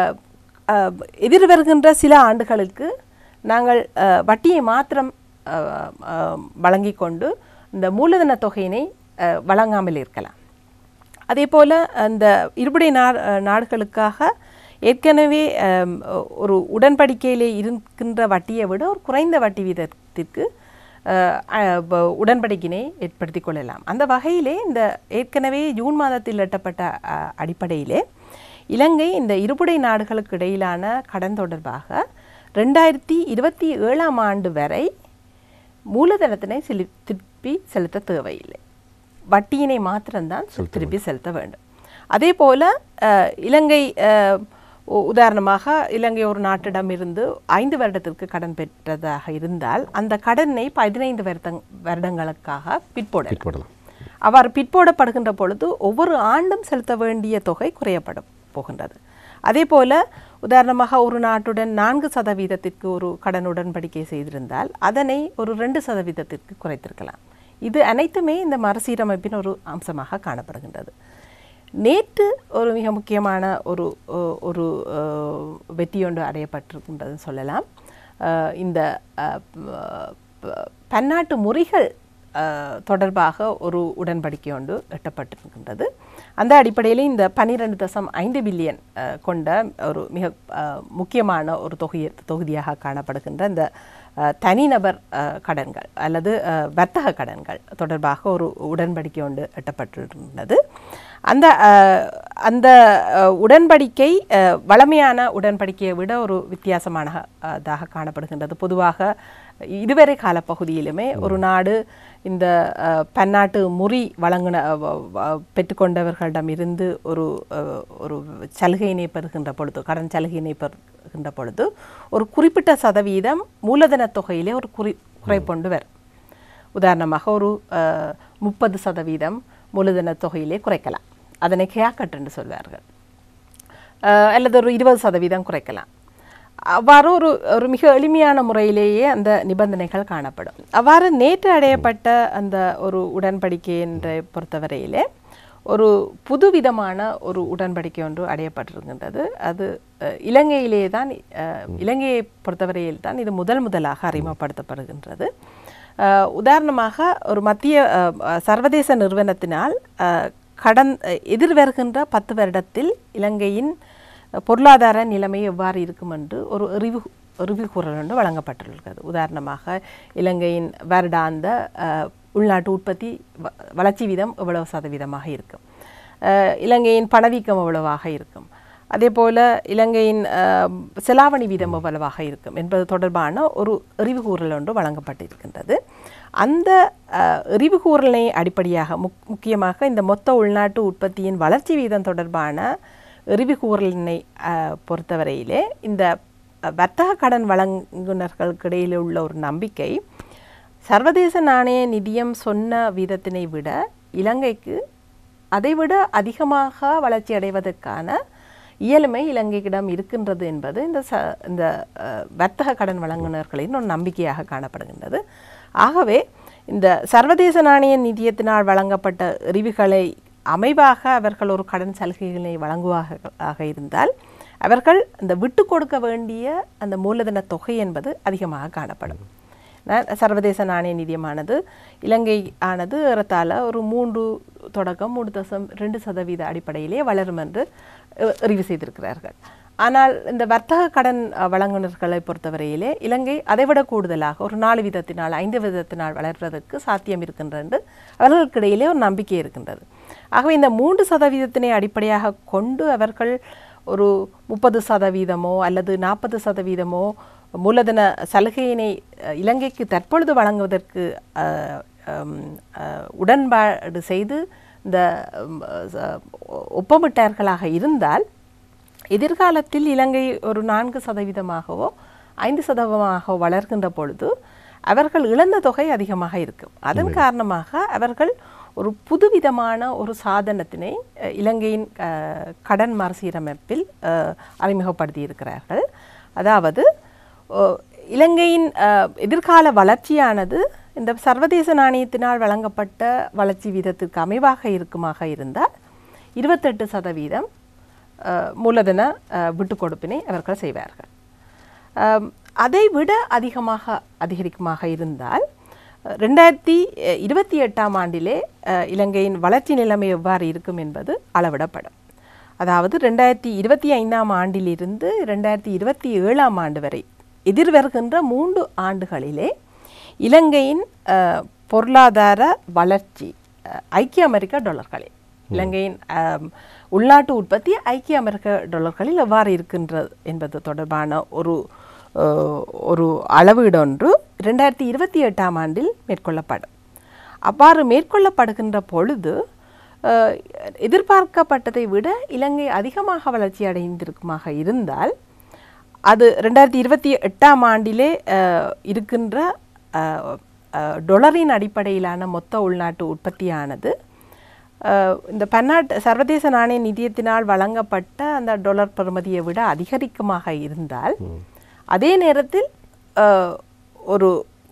எதிர் வருகின்ற சில ஆண்டுகளுக்கு நாங்கள் அஹ், வட்டியை மாத்திரம் அஹ், அஹ், வழங்கிக் கொண்டு இந்த மூலதன தொகையினை அஹ், வழங்காமல் இருக்கலாம் அதே போல் அந்த இருபடை நா நாடுகளுக்காக ஏற்கனவே அம், ஒரு உடன்படிக்கையிலே இருக்கின்ற வட்டியை விட ஒரு குறைந்த வட்டி வீதத்திற்கு அஹ், அஹ், வ- உடன்படிக்கையினை ஏற்படுத்திக் கொள்ளலாம் அந்த வகையிலே இந்த ஏற்கனவே ஜூன் மாதத்தில் எட்டப்பட்ட அஹ், அடிப்படையிலே இலங்கை இந்த இருபடை நாடுகளுக்கு இடையிலான கடன் தொடர்பாக ரெண்டாயிரத்தி இருபத்தி ஏழாம் ஆண்டு வரை மூலதனத்தினை செலு திருப்பி செலுத்த தேவையில்லை வட்டியினை மாத்திரம்தான் திருப்பி செலுத்த வேண்டும் அதே போல அஹ், இலங்கை அஹ், உ- உதாரணமாக இலங்கை ஒரு நாட்டிடமிருந்து ஐந்து வருடத்திற்கு கடன் பெற்றதாக இருந்தால் அந்த கடனை பதினைந்து வருடங் வருடங்களுக்காக பிற்போட போடலாம் அவ்வாறு பிற்போடப்படுகின்ற பொழுது ஒவ்வொரு ஆண்டும் செலுத்த வேண்டிய தொகை குறையப்பட போகின்றது அதே போல உதாரணமாக ஒரு நாட்டுடன் நான்கு சதவீதத்திற்கு ஒரு கடன் உடன்படிக்கை செய்திருந்தால் அதனை ஒரு ரெண்டு சதவீதத்திற்கு குறைத்திருக்கலாம் இது அனைத்துமே இந்த மறுசீரமைப்பின் ஒரு அம்சமாக காணப்படுகின்றது நேற்று ஒரு மிக முக்கியமான ஒரு அஹ், ஒரு அஹ், வெற்றி ஒன்று அடையப்பட்டிருக்கின்றதுன்னு சொல்லலாம் அஹ், இந்த அஹ், ப- ப- பன்னாட்டு முறிகள் அஹ், தொடர்பாக ஒரு உடன்படிக்கை ஒன்று எட்டப்பட்டிருக்கின்றது அந்த அடிப்படையில் இந்த பன்னிரெண்டு தசம் ஐந்து பில்லியன் அஹ், கொண்ட ஒரு மிக அஹ், முக்கியமான ஒரு தொகை தொகுதியாக காணப்படுகின்ற இந்த அஹ், தனிநபர் அஹ், கடன்கள் அல்லது அஹ், வர்த்தக கடன்கள் தொடர்பாக ஒரு உடன்படிக்கை ஒன்று எட்டப்பட்டிருந்தது அந்த அஹ், அந்த அஹ், உடன்படிக்கை அஹ், வழமையான உடன்படிக்கையை விட ஒரு வித்தியாசமானதாக காணப்படுகின்றது பொதுவாக இதுவரை காலப்பகுதியிலுமே ஒரு நாடு இந்த அஹ், பன்னாட்டு முறி வழங்கின வ- வ- பெற்றுக்கொண்டவர்களிடமிருந்து ஒரு அஹ், ஒரு சலுகையினை பெறுகின்ற பொழுது கடன் சலுகையினை பெறுகின்ற பொழுது ஒரு குறிப்பிட்ட சதவீதம் மூலதன தொகையிலே ஒரு குறி குறைப்பொண்டு வரும் உதாரணமாக ஒரு முப்பது சதவீதம் மூலதன தொகையிலே குறைக்கலாம் அதனை கேக்கட் என்று சொல்வார்கள் அஹ், அல்லது ஒரு இருபது சதவீதம் குறைக்கலாம் அவ்வாறு ஒரு ஒரு மிக எளிமையான முறையிலேயே அந்த நிபந்தனைகள் காணப்படும் அவ்வாறு நேற்று அடையப்பட்ட அந்த ஒரு உடன்படிக்கை என்ற பொறுத்தவரையிலே ஒரு புதுவிதமான ஒரு உடன்படிக்கை ஒன்று அடையப்பட்டிருக்கின்றது அது அஹ், இலங்கையிலே தான் அஹ், இலங்கையை பொறுத்தவரையில் தான் இது முதல் முதலாக அறிமுகப்படுத்தப்படுகின்றது அஹ், உதாரணமாக ஒரு மத்திய அஹ், அஹ், சர்வதேச நிறுவனத்தினால் அஹ், கடன் அஹ், எதிர்வருகின்ற பத்து வருடத்தில் இலங்கையின் அஹ், பொருளாதார நிலைமை எவ்வாறு இருக்கும் என்று ஒரு அறிவு அறிவுகூறல் ஒன்று வழங்கப்பட்டிருக்கிறது உதாரணமாக இலங்கையின் வருடாந்த அஹ், உள்நாட்டு உற்பத்தி வ- வளர்ச்சி வீதம் எவ்வளவு சதவீதமாக இருக்கும் அஹ், இலங்கையின் பணவீக்கம் எவ்வளவாக இருக்கும் அதே போல இலங்கையின் அஹ், செலாவணி வீதம் எவ்வளவாக இருக்கும் என்பது தொடர்பான ஒரு எறிவுகூறல் ஒன்று வழங்கப்பட்டிருக்கின்றது அந்த அஹ், எறிவுகூறலை அடிப்படையாக முக் முக்கியமாக இந்த மொத்த உள்நாட்டு உற்பத்தியின் வளர்ச்சி வீதம் தொடர்பான எறிவுகூறலினை அஹ், பொறுத்தவரையிலே இந்த அஹ், வர்த்தக கடன் வழங்குனர்களுக்கு இடையிலே உள்ள ஒரு நம்பிக்கை சர்வதேச நாணய நிதியம் சொன்ன வீதத்தினை விட இலங்கைக்கு அதைவிட அதிகமாக வளர்ச்சி அடைவதற்கான இயலுமை இலங்கையிடம் இருக்கின்றது என்பது இந்த ச இந்த அஹ், வர்த்தக கடன் வழங்குனர்களின் ஒரு நம்பிக்கையாக காணப்படுகின்றது ஆகவே இந்த சர்வதேச நாணய நிதியத்தினால் வழங்கப்பட்ட அறிவுகளை அமைவாக அவர்கள் ஒரு கடன் சலுகைகளை வழங்குவாக இருந்தால் அவர்கள் அந்த விட்டு கொடுக்க வேண்டிய அந்த மூலதன தொகை என்பது அதிகமாக காணப்படும் ந- சர்வதேச நாணய நிதியமானது இலங்கை ஆனது ஏறத்தாழ ஒரு மூன்று தொடக்கம் மூன்று தசம் ரெண்டு சதவீத அடிப்படையிலே வளரும் என்று அஹ், அறிவு செய்திருக்கிறார்கள் ஆனால் இந்த வர்த்தக கடன் அஹ், வழங்குனர்களை பொறுத்தவரையிலே இலங்கை அதைவிட கூடுதலாக ஒரு நாலு விதத்தினால் ஐந்து விதத்தினால் வளர்வதற்கு சாத்தியம் இருக்கின்றது என்று அவர்களுக்கிடையிலே ஒரு நம்பிக்கை இருக்கின்றது ஆகவே இந்த மூன்று சதவீதத்தினை அடிப்படையாக கொண்டு அவர்கள் ஒரு முப்பது சதவீதமோ அல்லது நாற்பது சதவீதமோ மூலதன சலுகையினை அஹ், இலங்கைக்கு தற்பொழுது வழங்குவதற்கு அஹ், ஹம், அஹ், உடன்பாடு செய்து இந்த ஹம், ச- ஒப்பமிட்டார்களாக இருந்தால் எதிர்காலத்தில் இலங்கை ஒரு நான்கு சதவீதமாகவோ ஐந்து சதவீதமாகவோ வளர்கின்ற பொழுது அவர்கள் இழந்த தொகை அதிகமாக இருக்கும் அதன் காரணமாக அவர்கள் ஒரு புதுவிதமான ஒரு சாதனத்தினை அஹ், இலங்கையின் அஹ், கடன் மறுசீரமைப்பில் அஹ், அறிமுகப்படுத்தி இருக்கிறார்கள் அதாவது ஓ, இலங்கையின் அஹ், எதிர்கால வளர்ச்சியானது இந்த சர்வதேச நாணயத்தினால் வழங்கப்பட்ட வளர்ச்சி வீதத்திற்கு அமைவாக இருக்குமாக இருந்தால் இருபத்தெட்டு சதவீதம் அஹ், மூலதன அஹ், விட்டுக் கொடுப்பினை அவர்கள் செய்வார்கள் அம், அதை விட அதிகமாக அதிகரிக்குமாக இருந்தால் அஹ், ரெண்டாயிரத்தி அஹ், இருபத்தி எட்டாம் ஆண்டிலே அஹ், இலங்கையின் வளர்ச்சி நிலைமை எவ்வாறு இருக்கும் என்பது அளவிடப்படும் அதாவது ரெண்டாயிரத்தி இருபத்தி ஐந்தாம் ஆண்டிலிருந்து ரெண்டாயிரத்தி இருபத்தி ஏழாம் ஆண்டு வரை எதிர்வருகின்ற மூன்று ஆண்டுகளிலே இலங்கையின் அஹ், பொருளாதார வளர்ச்சி அஹ், ஐக்கிய அமெரிக்க டாலர்களில் இலங்கையின் அம், உள்நாட்டு உற்பத்தி ஐக்கிய அமெரிக்க டாலர்களில் எவ்வாறு இருக்கின்றது என்பது தொடர்பான ஒரு அஹ், ஒரு அளவீடொன்று ரெண்டாயிரத்தி இருபத்தி எட்டாம் ஆண்டில் மேற்கொள்ளப்படும் அவ்வாறு மேற்கொள்ளப்படுகின்ற பொழுது அஹ், எதிர்பார்க்கப்பட்டதை விட இலங்கை அதிகமாக வளர்ச்சி அடைந்திருக்குமாக இருந்தால் அது ரெண்டாயிரத்தி இருபத்தி எட்டாம் ஆண்டிலே அஹ், இருக்கின்ற அஹ், அஹ், டொலரின் அடிப்படையிலான மொத்த உள்நாட்டு உற்பத்தியானது அஹ், இந்த பன்னாட்டு சர்வதேச நாணய நிதியத்தினால் வழங்கப்பட்ட அந்த டொலர் பெறுமதியை விட அதிகரிக்குமாக இருந்தால் அதே நேரத்தில் அஹ், ஒரு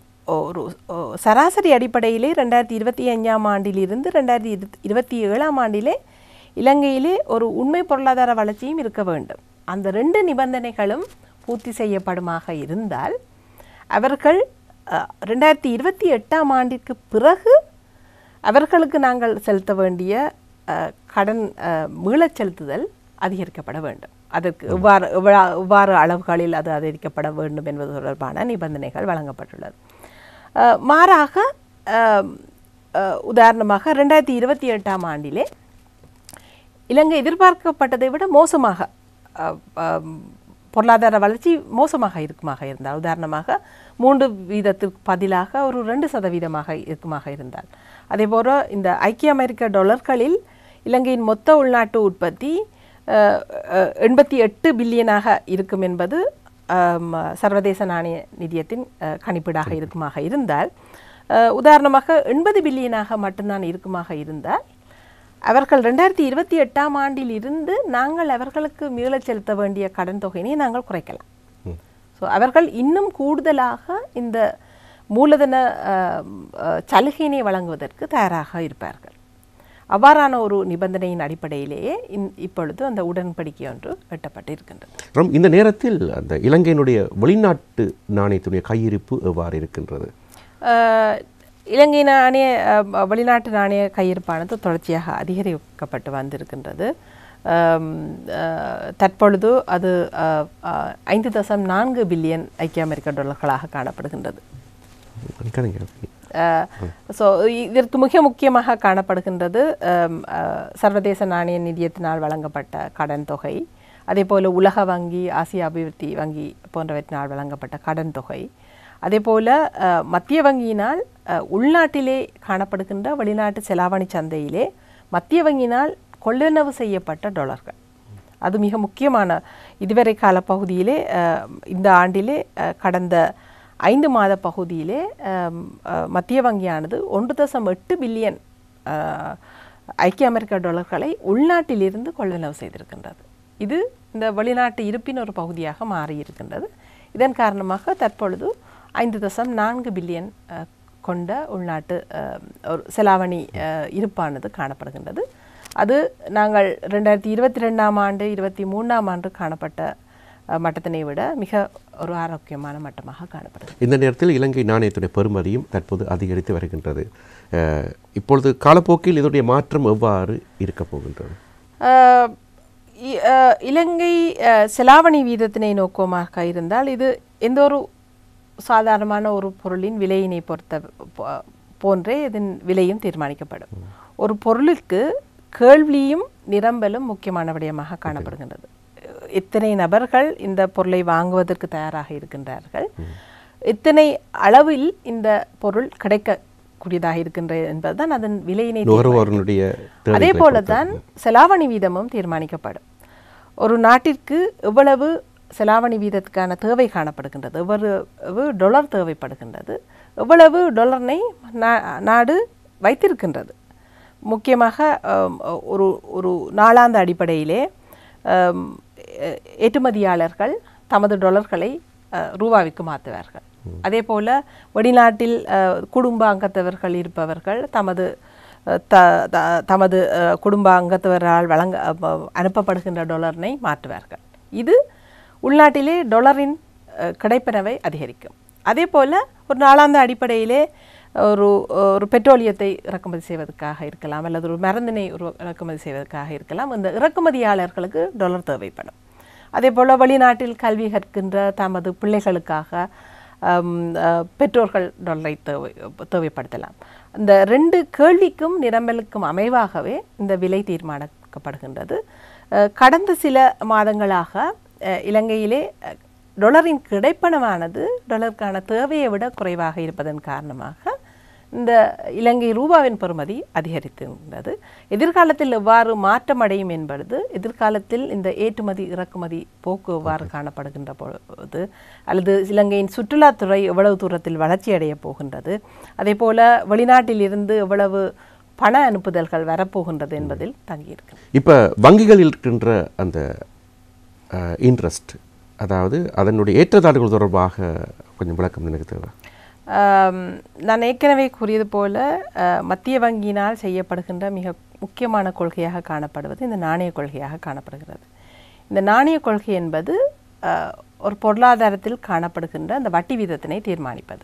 ஒரு ஓ, சராசரி அடிப்படையிலே ரெண்டாயிரத்தி இருபத்தி அஞ்சாம் ஆண்டிலிருந்து ரெண்டாயிரத்தி இரு இருபத்தி ஏழாம் ஆண்டிலே இலங்கையிலே ஒரு உண்மை பொருளாதார வளர்ச்சியும் இருக்க வேண்டும் அந்த ரெண்டு நிபந்தனைகளும் பூர்த்தி செய்யப்படுமாக இருந்தால் அவர்கள் அஹ், ரெண்டாயிரத்தி இருபத்தி எட்டாம் ஆண்டிற்கு பிறகு அவர்களுக்கு நாங்கள் செலுத்த வேண்டிய அஹ், கடன் அஹ், மீளச் செலுத்துதல் அதிகரிக்கப்பட வேண்டும் அதற்கு எவ்வாறு எவ்வா- எவ்வாறு அளவுகளில் அது அதிகரிக்கப்பட வேண்டும் என்பது தொடர்பான நிபந்தனைகள் வழங்கப்பட்டுள்ளது அஹ், மாறாக அஹ், அஹ், உதாரணமாக ரெண்டாயிரத்தி இருபத்தி எட்டாம் ஆண்டிலே இலங்கை எதிர்பார்க்கப்பட்டதை விட மோசமாக அஹ், அஹ், பொருளாதார வளர்ச்சி மோசமாக இருக்குமாக இருந்தால் உதாரணமாக மூன்று வீதத்திற்கு பதிலாக ஒரு ரெண்டு சதவீதமாக இருக்குமாக இருந்தால் அதேபோல இந்த ஐக்கிய அமெரிக்க டாலர்களில் இலங்கையின் மொத்த உள்நாட்டு உற்பத்தி அஹ், அஹ், எண்பத்தி எட்டு பில்லியனாக இருக்கும் என்பது ஆம், சர்வதேச நாணய நிதியத்தின் அஹ், கணிப்பீடாக இருக்குமாக இருந்தால் அஹ், உதாரணமாக எண்பது பில்லியனாக மட்டும்தான் இருக்குமாக இருந்தால் அவர்கள் ரெண்டாயிரத்தி இருபத்தி எட்டாம் ஆண்டில் இருந்து நாங்கள் அவர்களுக்கு மீளச் செலுத்த வேண்டிய கடன் தொகையினை நாங்கள் குறைக்கலாம் ஸோ அவர்கள் இன்னும் கூடுதலாக இந்த மூலதன அஹ், அஹ், சலுகையினை வழங்குவதற்கு தயாராக இருப்பார்கள் அவ்வாறான ஒரு நிபந்தனையின் அடிப்படையிலேயே இன்- இப்பொழுது அந்த உடன்படிக்கை ஒன்று எட்டப்பட்டு இருக்கின்றது அப்புறம் இந்த நேரத்தில் அந்த இலங்கையினுடைய வெளிநாட்டு நாணயத்துடைய கையிருப்பு எவ்வாறு இருக்கின்றது அஹ், இலங்கை நாணய அஹ், வெளிநாட்டு நாணய கையிருப்பானது தொடர்ச்சியாக அதிகரிக்கப்பட்டு வந்திருக்கின்றது அம், அஹ், தற்பொழுது அது அஹ், அஹ், ஐந்து தசம் நான்கு பில்லியன் ஐக்கிய அமெரிக்க டாலர்களாக காணப்படுகின்றது மன்னிக்காதீங்க. ஸோ இதற்கு மிக முக்கியமாக காணப்படுகின்றது அம், அஹ், சர்வதேச நாணய நிதியத்தினால் வழங்கப்பட்ட கடன் தொகை அதே போல் உலக வங்கி ஆசிய அபிவிருத்தி வங்கி போன்றவற்றினால் வழங்கப்பட்ட கடன் தொகை அதே போல் மத்திய வங்கியினால் அஹ், உள்நாட்டிலே காணப்படுகின்ற வெளிநாட்டு செலாவணி சந்தையிலே மத்திய வங்கியினால் கொள்ளுணவு செய்யப்பட்ட டாலர்கள் அது மிக முக்கியமான இதுவரை கால பகுதியிலே அஹ், இந்த ஆண்டிலே அஹ், கடந்த ஐந்து மாத பகுதியிலே அம், அஹ், மத்திய வங்கியானது ஒன்று தசம் எட்டு பில்லியன் அஹ், ஐக்கிய அமெரிக்க டாலர்களை உள்நாட்டிலிருந்து கொள்வனவு செய்திருக்கின்றது இது இந்த வெளிநாட்டு இருப்பின் ஒரு பகுதியாக மாறியிருக்கின்றது இதன் காரணமாக தற்பொழுது ஐந்து தசம் நான்கு பில்லியன் அஹ், கொண்ட உள்நாட்டு அஹ், ஒரு செலாவணி அஹ், இருப்பானது காணப்படுகின்றது அது நாங்கள் ரெண்டாயிரத்தி இருபத்தி ரெண்டாம் ஆண்டு இருபத்தி மூணாம் ஆண்டு காணப்பட்ட அஹ், மட்டத்தினை விட மிக ஒரு ஆரோக்கியமான மட்டமாக காணப்படுது இந்த நேரத்தில் இலங்கை நாணயத்துடைய பெறுமதியும் தற்போது அதிகரித்து வருகின்றது அஹ், இப்பொழுது காலப்போக்கில் இதனுடைய மாற்றம் எவ்வாறு இருக்கப் போகின்றது அஹ், இ- அஹ், இலங்கை அஹ், செலாவணி வீதத்தினை நோக்கமாக இருந்தால் இது எந்த ஒரு சாதாரணமான ஒரு பொருளின் விலையினை பொறுத்த போ- போன்றே இதன் விலையும் தீர்மானிக்கப்படும் ஒரு பொருளுக்கு கேள்வியும் நிரம்பலும் முக்கியமான விடயமாக காணப்படுகின்றது எத்தனை நபர்கள் இந்த பொருளை வாங்குவதற்கு தயாராக இருக்கின்றார்கள் எத்தனை அளவில் இந்த பொருள் கிடைக்கக்கூடியதாக இருக்கின்றது என்பதுதான் அதன் விலையினை நுகர்வோருடைய அதே தேவைகளை போலதான் செலாவணி வீதமும் தீர்மானிக்கப்படும் ஒரு நாட்டிற்கு எவ்வளவு செலாவணி வீதத்துக்கான தேவை காணப்படுகின்றது எவ்வளவு டொலர் தேவைப்படுகின்றது எவ்வளவு டொலர்னை நா- நாடு வைத்திருக்கின்றது முக்கியமாக ஆம், ஒரு ஒரு நாளாந்த அடிப்படையிலே ஆம், எ- ஏற்றுமதியாளர்கள் தமது டொலர்களை அஹ், ரூபாவிற்கு மாற்றுவார்கள் அதே போல வெளிநாட்டில் அஹ், குடும்ப அங்கத்தவர்கள் இருப்பவர்கள் தமது அஹ், த த- தமது அஹ், குடும்ப அங்கத்தவரால் வழங்க அஹ், அனுப்பப்படுகின்ற டொலரினை மாற்றுவார்கள் இது உள்நாட்டிலே டொலரின் அஹ், கிடைப்பனவை அதிகரிக்கும் அதே போல ஒரு நாளாந்த அடிப்படையிலே ஒரு ஒரு பெட்ரோலியத்தை இறக்குமதி செய்வதற்காக இருக்கலாம் அல்லது ஒரு மருந்தினை உரு- இறக்குமதி செய்வதற்காக இருக்கலாம் இந்த இறக்குமதியாளர்களுக்கு டொலர் தேவைப்படும் அதே போல் வெளிநாட்டில் கல்வி கற்கின்ற தமது பிள்ளைகளுக்காக ஆம், அஹ், பெற்றோர்கள் டொலரை தேவை தேவைப்படுத்தலாம் இந்த ரெண்டு கேள்விக்கும் நிரம்பலுக்கும் அமைவாகவே இந்த விலை தீர்மானிக்கப்படுகின்றது அஹ், கடந்த சில மாதங்களாக அஹ், இலங்கையிலே அஹ், டொலரின் கிடைப்பனமானது டொலருக்கான தேவையை விட குறைவாக இருப்பதன் காரணமாக இந்த இலங்கை ரூபாவின் பெறுமதி அதிகரித்திருந்தது எதிர்காலத்தில் எவ்வாறு மாற்றம் அடையும் என்பது எதிர்காலத்தில் இந்த ஏற்றுமதி இறக்குமதி போக்கு எவ்வாறு காணப்படுகின்ற பொழுது அல்லது இலங்கையின் சுற்றுலாத்துறை எவ்வளவு தூரத்தில் வளர்ச்சி அடைய போகின்றது அதே போல வெளிநாட்டில் இருந்து எவ்வளவு பண அனுப்புதல்கள் வரப்போகின்றது என்பதில் தங்கியிருக்கு இப்போ வங்கிகளில் இருக்கின்ற அந்த இன்ட்ரெஸ்ட் அதாவது அதனுடைய ஏற்றத்தாழ்வுகள் தொடர்பாக கொஞ்சம் விளக்கம் எனக்கு தேவை ஆம், நான் ஏற்கனவே கூறியது போல அஹ், மத்திய வங்கியினால் செய்யப்படுகின்ற மிக முக்கியமான கொள்கையாக காணப்படுவது இந்த நாணய கொள்கையாக காணப்படுகிறது இந்த நாணய கொள்கை என்பது அஹ், ஒரு பொருளாதாரத்தில் காணப்படுகின்ற அந்த வட்டி வீதத்தினை தீர்மானிப்பது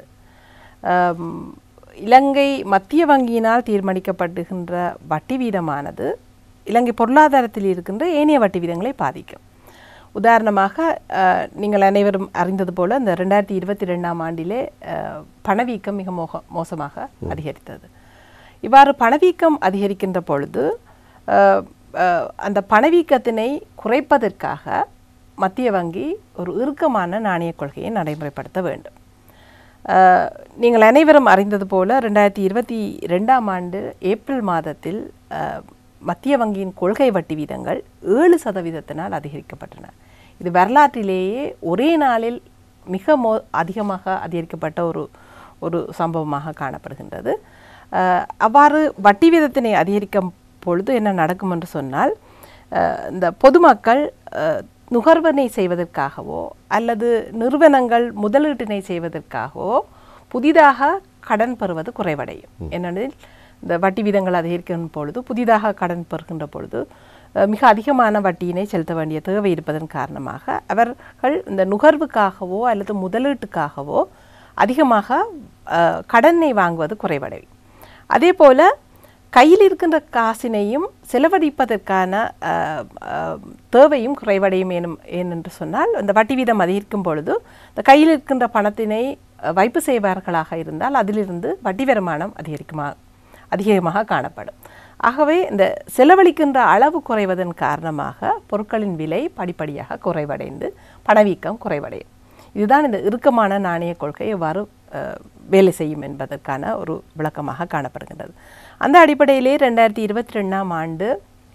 ஆம், இலங்கை மத்திய வங்கியினால் தீர்மானிக்கப்படுகின்ற வட்டி வீதமானது இலங்கை பொருளாதாரத்தில் இருக்கின்ற ஏனைய வட்டி வீதங்களை பாதிக்கும் உதாரணமாக அஹ், நீங்கள் அனைவரும் அறிந்தது போல இந்த ரெண்டாயிரத்தி இருபத்தி ரெண்டாம் ஆண்டிலே அஹ், பணவீக்கம் மிக மோக மோசமாக அதிகரித்தது இவ்வாறு பணவீக்கம் அதிகரிக்கின்ற பொழுது அஹ், அஹ், அந்த பணவீக்கத்தினை குறைப்பதற்காக மத்திய வங்கி ஒரு இறுக்கமான நாணய கொள்கையை நடைமுறைப்படுத்த வேண்டும் அஹ், நீங்கள் அனைவரும் அறிந்தது போல ரெண்டாயிரத்தி இருபத்தி ரெண்டாம் ஆண்டு ஏப்ரல் மாதத்தில் அஹ், மத்திய வங்கியின் கொள்கை வட்டி வீதங்கள் ஏழு சதவீதத்தினால் அதிகரிக்கப்பட்டன இது வரலாற்றிலேயே ஒரே நாளில் மிக மோ அதிகமாக அதிகரிக்கப்பட்ட ஒரு ஒரு சம்பவமாக காணப்படுகின்றது அஹ், அவ்வாறு வட்டி வீதத்தினை அதிகரிக்கும் பொழுது என்ன நடக்கும் என்று சொன்னால் அஹ், இந்த பொதுமக்கள் அஹ், நுகர்வனை செய்வதற்காகவோ அல்லது நிறுவனங்கள் முதலீட்டினை செய்வதற்காகவோ புதிதாக கடன் பெறுவது குறைவடையும் ஏனெனில் இந்த வட்டி வீதங்கள் அதிகரிக்கும் பொழுது புதிதாக கடன் பெறுகின்ற பொழுது அஹ், மிக அதிகமான வட்டியினை செலுத்த வேண்டிய தேவை இருப்பதன் காரணமாக அவர்கள் இந்த நுகர்வுக்காகவோ அல்லது முதலீட்டுக்காகவோ அதிகமாக அஹ், கடனை வாங்குவது குறைவடையும் அதே போல கையில் இருக்கின்ற காசினையும் செலவழிப்பதற்கான அஹ், அஹ், தேவையும் குறைவடையும் ஏனும் ஏனென்று சொன்னால் இந்த வட்டி வீதம் அதிகரிக்கும் பொழுது இந்த கையில் இருக்கின்ற பணத்தினை அஹ், வைப்பு செய்வார்களாக இருந்தால் அதிலிருந்து வட்டி வருமானம் அதிகரிக்குமா அதிகமாக காணப்படும் ஆகவே இந்த செலவழிக்கின்ற அளவு குறைவதன் காரணமாக பொருட்களின் விலை படிப்படியாக குறைவடைந்து பணவீக்கம் குறைவடையும் இதுதான் இந்த இறுக்கமான நாணய கொள்கை எவ்வாறு அஹ், வேலை செய்யும் என்பதற்கான ஒரு விளக்கமாக காணப்படுகின்றது அந்த அடிப்படையிலே ரெண்டாயிரத்தி இருபத்தி ரெண்டாம் ஆண்டு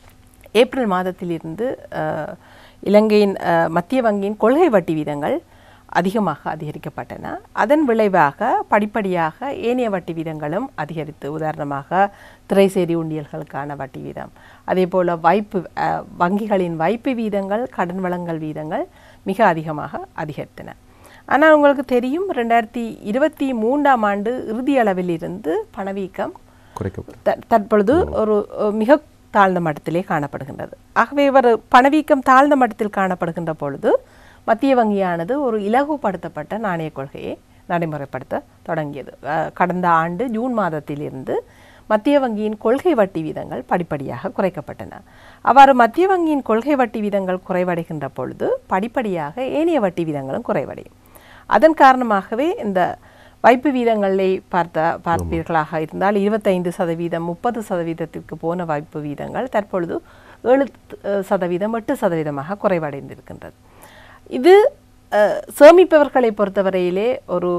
ஏப்ரல் மாதத்திலிருந்து அஹ், இலங்கையின் அஹ், மத்திய வங்கியின் கொள்கை வட்டி வீதங்கள் அதிகமாக அதிகரிக்கப்பட்டன அதன் விளைவாக படிப்படியாக ஏனைய வட்டி வீதங்களும் அதிகரித்து உதாரணமாக திரைசேரி உண்டியல்களுக்கான வட்டி வீதம் அதே போல் வைப்பு அஹ், வங்கிகளின் வைப்பு வீதங்கள் கடன் வழங்கல் வீதங்கள் மிக அதிகமாக அதிகரித்தன ஆனால் உங்களுக்கு தெரியும் ரெண்டாயிரத்தி இருபத்தி மூன்றாம் ஆண்டு இறுதி அளவில் இருந்து பணவீக்கம் குறைக்கப்படும் த- தற்பொழுது ஒரு அஹ், மிக தாழ்ந்த மட்டத்திலே காணப்படுகின்றது ஆகவே ஒரு பணவீக்கம் தாழ்ந்த மட்டத்தில் காணப்படுகின்ற பொழுது மத்திய வங்கியானது ஒரு இலகுபடுத்தப்பட்ட நாணய கொள்கையை நடைமுறைப்படுத்த தொடங்கியது அஹ், கடந்த ஆண்டு ஜூன் மாதத்திலிருந்து மத்திய வங்கியின் கொள்கை வட்டி வீதங்கள் படிப்படியாக குறைக்கப்பட்டன அவ்வாறு மத்திய வங்கியின் கொள்கை வட்டி வீதங்கள் குறைவடைகின்ற பொழுது படிப்படியாக ஏனைய வட்டி வீதங்களும் குறைவடையும் அதன் காரணமாகவே இந்த வைப்பு வீதங்களை பார்த்த பார்ப்பீர்களாக இருந்தால் இருபத்தைந்து சதவீதம் முப்பது சதவீதத்திற்கு போன வைப்பு வீதங்கள் தற்பொழுது ஏழு அஹ், சதவீதம் எட்டு சதவீதமாக குறைவடைந்திருக்கின்றது இது அஹ், சேமிப்பவர்களை பொறுத்தவரையிலே ஒரு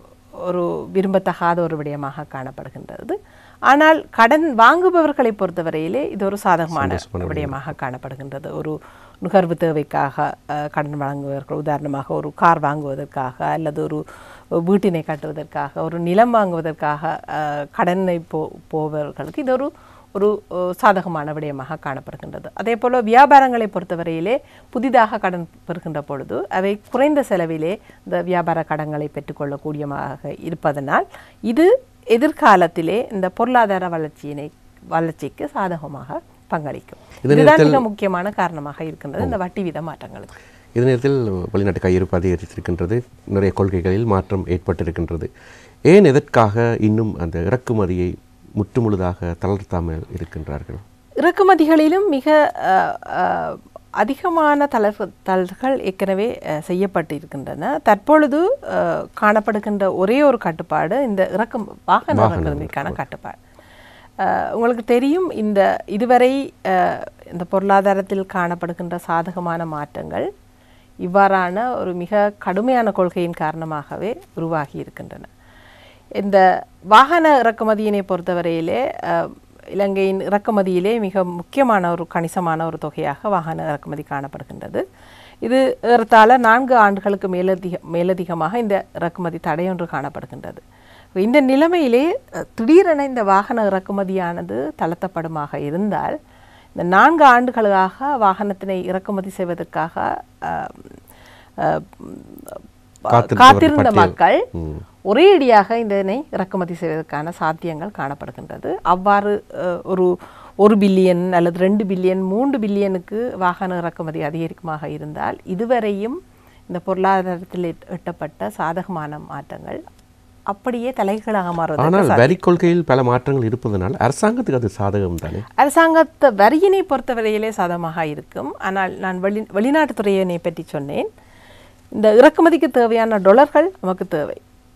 ஒரு விரும்பத்தகாத ஒரு விடயமாக காணப்படுகின்றது ஆனால் கடன் வாங்குபவர்களை பொறுத்தவரையிலே இது ஒரு சாதகமான விடயமாக காணப்படுகின்றது ஒரு நுகர்வு தேவைக்காக அஹ், கடன் வழங்குவதற்கு உதாரணமாக ஒரு கார் வாங்குவதற்காக அல்லது ஒரு வீட்டினை கட்டுவதற்காக ஒரு நிலம் வாங்குவதற்காக அஹ், கடனை போ போவர்களுக்கு இது ஒரு ஒரு அஹ், சாதகமான விடயமாக காணப்படுகின்றது அதே போல வியாபாரங்களை பொறுத்தவரையிலே புதிதாக கடன் பெறுகின்ற பொழுது அவை குறைந்த செலவிலே இந்த வியாபார கடன்களை பெற்றுக்கொள்ளக்கூடியமாக இருப்பதனால் இது எதிர்காலத்திலே இந்த பொருளாதார வளர்ச்சியினை வளர்ச்சிக்கு சாதகமாக பங்களிக்கும் இதுதான் மிக முக்கியமான காரணமாக இருக்கின்றது இந்த வட்டி வீத மாற்றங்களுக்கு இதே நேரத்தில் வெளிநாட்டு கையிருப்பு அதிகரித்திருக்கின்றது நிறைய கொள்கைகளில் மாற்றம் ஏற்பட்டிருக்கின்றது ஏன் எதற்காக இன்னும் அந்த இறக்குமதியை முற்றுமுழுதாக தளர்த்தாமல் இருக்கின்றார்கள் இறக்குமதிகளிலும் மிக அஹ், அஹ், அதிகமான தளர்வு தளர்கள் ஏற்கனவே அஹ், செய்யப்பட்டிருக்கின்றன தற்பொழுது அஹ், காணப்படுகின்ற ஒரே ஒரு கட்டுப்பாடு இந்த இறக்கும் வாகன இறக்குமதிக்கான கட்டுப்பாடு அஹ், உங்களுக்கு தெரியும் இந்த இதுவரை அஹ், இந்த பொருளாதாரத்தில் காணப்படுகின்ற சாதகமான மாற்றங்கள் இவ்வாறான ஒரு மிக கடுமையான கொள்கையின் காரணமாகவே உருவாகி இருக்கின்றன இந்த வாகன இறக்குமதியினை பொறுத்தவரையிலே அஹ், இலங்கையின் இறக்குமதியிலே மிக முக்கியமான ஒரு கணிசமான ஒரு தொகையாக வாகன இறக்குமதி காணப்படுகின்றது இது ஏறத்தாழ நான்கு ஆண்டுகளுக்கு மேலதிக மேலதிகமாக இந்த இறக்குமதி தடையொன்று காணப்படுகின்றது இந்த நிலைமையிலே அஹ், திடீரென இந்த வாகன இறக்குமதியானது தளர்த்தப்படுமாக இருந்தால் இந்த நான்கு ஆண்டுகளாக வாகனத்தினை இறக்குமதி செய்வதற்காக அஹ், அஹ், காத்திருந்தவர் காத்திருந்த பட்டியல். மக்கள் ம். ஒரே அடியாக இதனை இறக்குமதி செய்வதற்கான சாத்தியங்கள் காணப்படுகின்றது அவ்வாறு அஹ், ஒரு ஒரு பில்லியன் அல்லது ரெண்டு பில்லியன் மூன்று பில்லியனுக்கு வாகன இறக்குமதி அதிகரிக்குமாக இருந்தால் இதுவரையும் இந்த பொருளாதாரத்தில் எட்- எட்டப்பட்ட சாதகமான மாற்றங்கள் அப்படியே தலைகளாக மாறுவதற்கு ஆனால் வரி கொள்கையில் பல மாற்றங்கள் இருப்பதனால் அரசாங்கத்துக்கு அது சாதகம் தானே அரசாங்கத்தை வரியினை பொறுத்தவரையிலே சாதகமாக இருக்கும் ஆனால் நான் வெளி வெளிநாட்டு துறையினை பற்றி சொன்னேன் இந்த இறக்குமதிக்கு தேவையான டொலர்கள் நமக்கு தேவை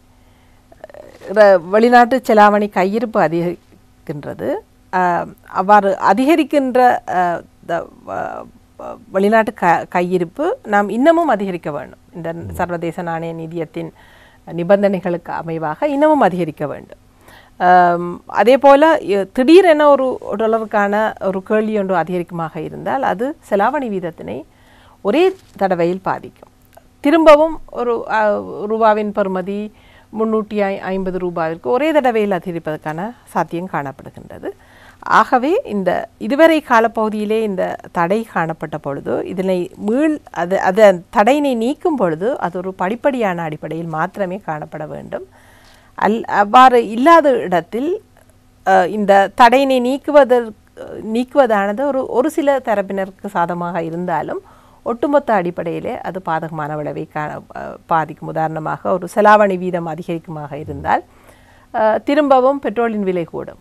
இற- வெளிநாட்டு செலாவணி கையிருப்பு அதிகரிக்கின்றது ஆஹ், அவ்வாறு அதிகரிக்கின்ற ஆஹ், த- வ- வ- வெளிநாட்டு க கையிருப்பு நாம் இன்னமும் அதிகரிக்க வேண்டும் இந்த சர்வதேச நாணய நிதியத்தின் நிபந்தனைகளுக்கு அமைவாக இன்னமும் அதிகரிக்க வேண்டும் ஆம், அதே போல் திடீரென ஒரு டாலருக்கான ஒரு கேள்வி ஒன்று அதிகரிக்குமாக இருந்தால் அது செலாவணி வீதத்தினை ஒரே தடவையில் பாதிக்கும் திரும்பவும் ஒரு அஹ், ரூபாவின் பெறுமதி முன்னூற்றி ஐ ஐம்பது ரூபாவிற்கு ஒரே தடவையில் அதிகரிப்பதற்கான சாத்தியம் காணப்படுகின்றது ஆகவே இந்த இதுவரை காலப்பகுதியிலே இந்த தடை காணப்பட்ட பொழுது இதனை மீள் அது அது தடையினை நீக்கும் பொழுது அது ஒரு படிப்படியான அடிப்படையில் மாத்திரமே காணப்பட வேண்டும் அல் அவ்வாறு இல்லாத இடத்தில் அஹ், இந்த தடையினை நீக்குவதற்கு நீக்குவதானது ஒரு ஒரு சில தரப்பினருக்கு சாதகமாக இருந்தாலும் ஒட்டுமொத்த அடிப்படையிலே அது பாதகமான விளைவை கா அஹ், பாதிக்கும் உதாரணமாக ஒரு செலாவணி வீதம் அதிகரிக்குமாக இருந்தால் அஹ், திரும்பவும் பெட்ரோலின் விலை கூடும்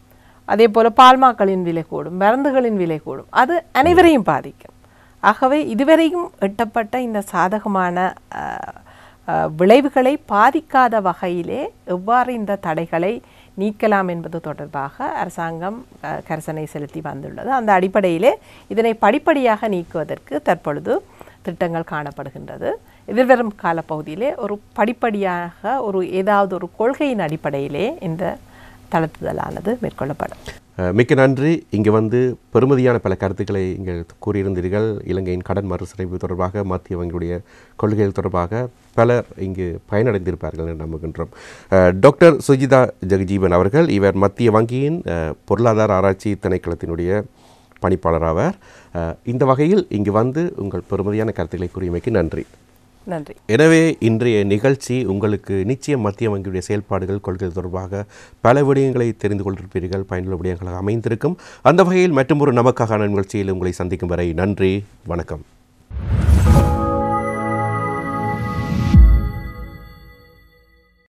அதே போல் பால்மாக்களின் விலை கூடும் மருந்துகளின் விலை கூடும் அது அனைவரையும் பாதிக்கும் ஆகவே இதுவரையும் எட்டப்பட்ட இந்த சாதகமான அஹ், அஹ், விளைவுகளை பாதிக்காத வகையிலே எவ்வாறு இந்த தடைகளை நீக்கலாம் என்பது தொடர்பாக அரசாங்கம் அஹ், கரிசனை செலுத்தி வந்துள்ளது அந்த அடிப்படையிலே இதனை படிப்படியாக நீக்குவதற்கு தற்பொழுது திட்டங்கள் காணப்படுகின்றது எதிர்வரும் காலப்பகுதியிலே ஒரு படிப்படியாக ஒரு ஏதாவது ஒரு கொள்கையின் அடிப்படையிலே இந்த தளர்த்துதலானது மேற்கொள்ளப்படும் அஹ், மிக்க நன்றி இங்கே வந்து பெருமதியான பல கருத்துக்களை இங்கே கூறியிருந்தீர்கள் இலங்கையின் கடன் மறுசீரமைப்பு தொடர்பாக மத்திய வங்கியுடைய கொள்கைகள் தொடர்பாக பலர் இங்கு பயனடைந்திருப்பார்கள் என்று நம்புகின்றோம் அஹ், டாக்டர் சுஜிதா ஜெகஜீவன் அவர்கள் இவர் மத்திய வங்கியின் அஹ், பொருளாதார ஆராய்ச்சி திணைக்களத்தினுடைய பணிப்பாளர் ஆவார் அஹ், இந்த வகையில் இங்கு வந்து உங்கள் பெருமதியான கருத்துக்களை கூறியமைக்கு நன்றி நன்றி எனவே இன்றைய நிகழ்ச்சி உங்களுக்கு நிச்சயம் மத்திய வங்கியுடைய செயல்பாடுகள் கொள்கைகள் தொடர்பாக பல விடயங்களை தெரிந்து கொண்டிருப்பீர்கள் பயனுள்ள விடயங்களாக அமைந்திருக்கும் அந்த வகையில் மற்றும் ஒரு நமக்கான நிகழ்ச்சியில் உங்களை சந்திக்கும் வரை நன்றி வணக்கம்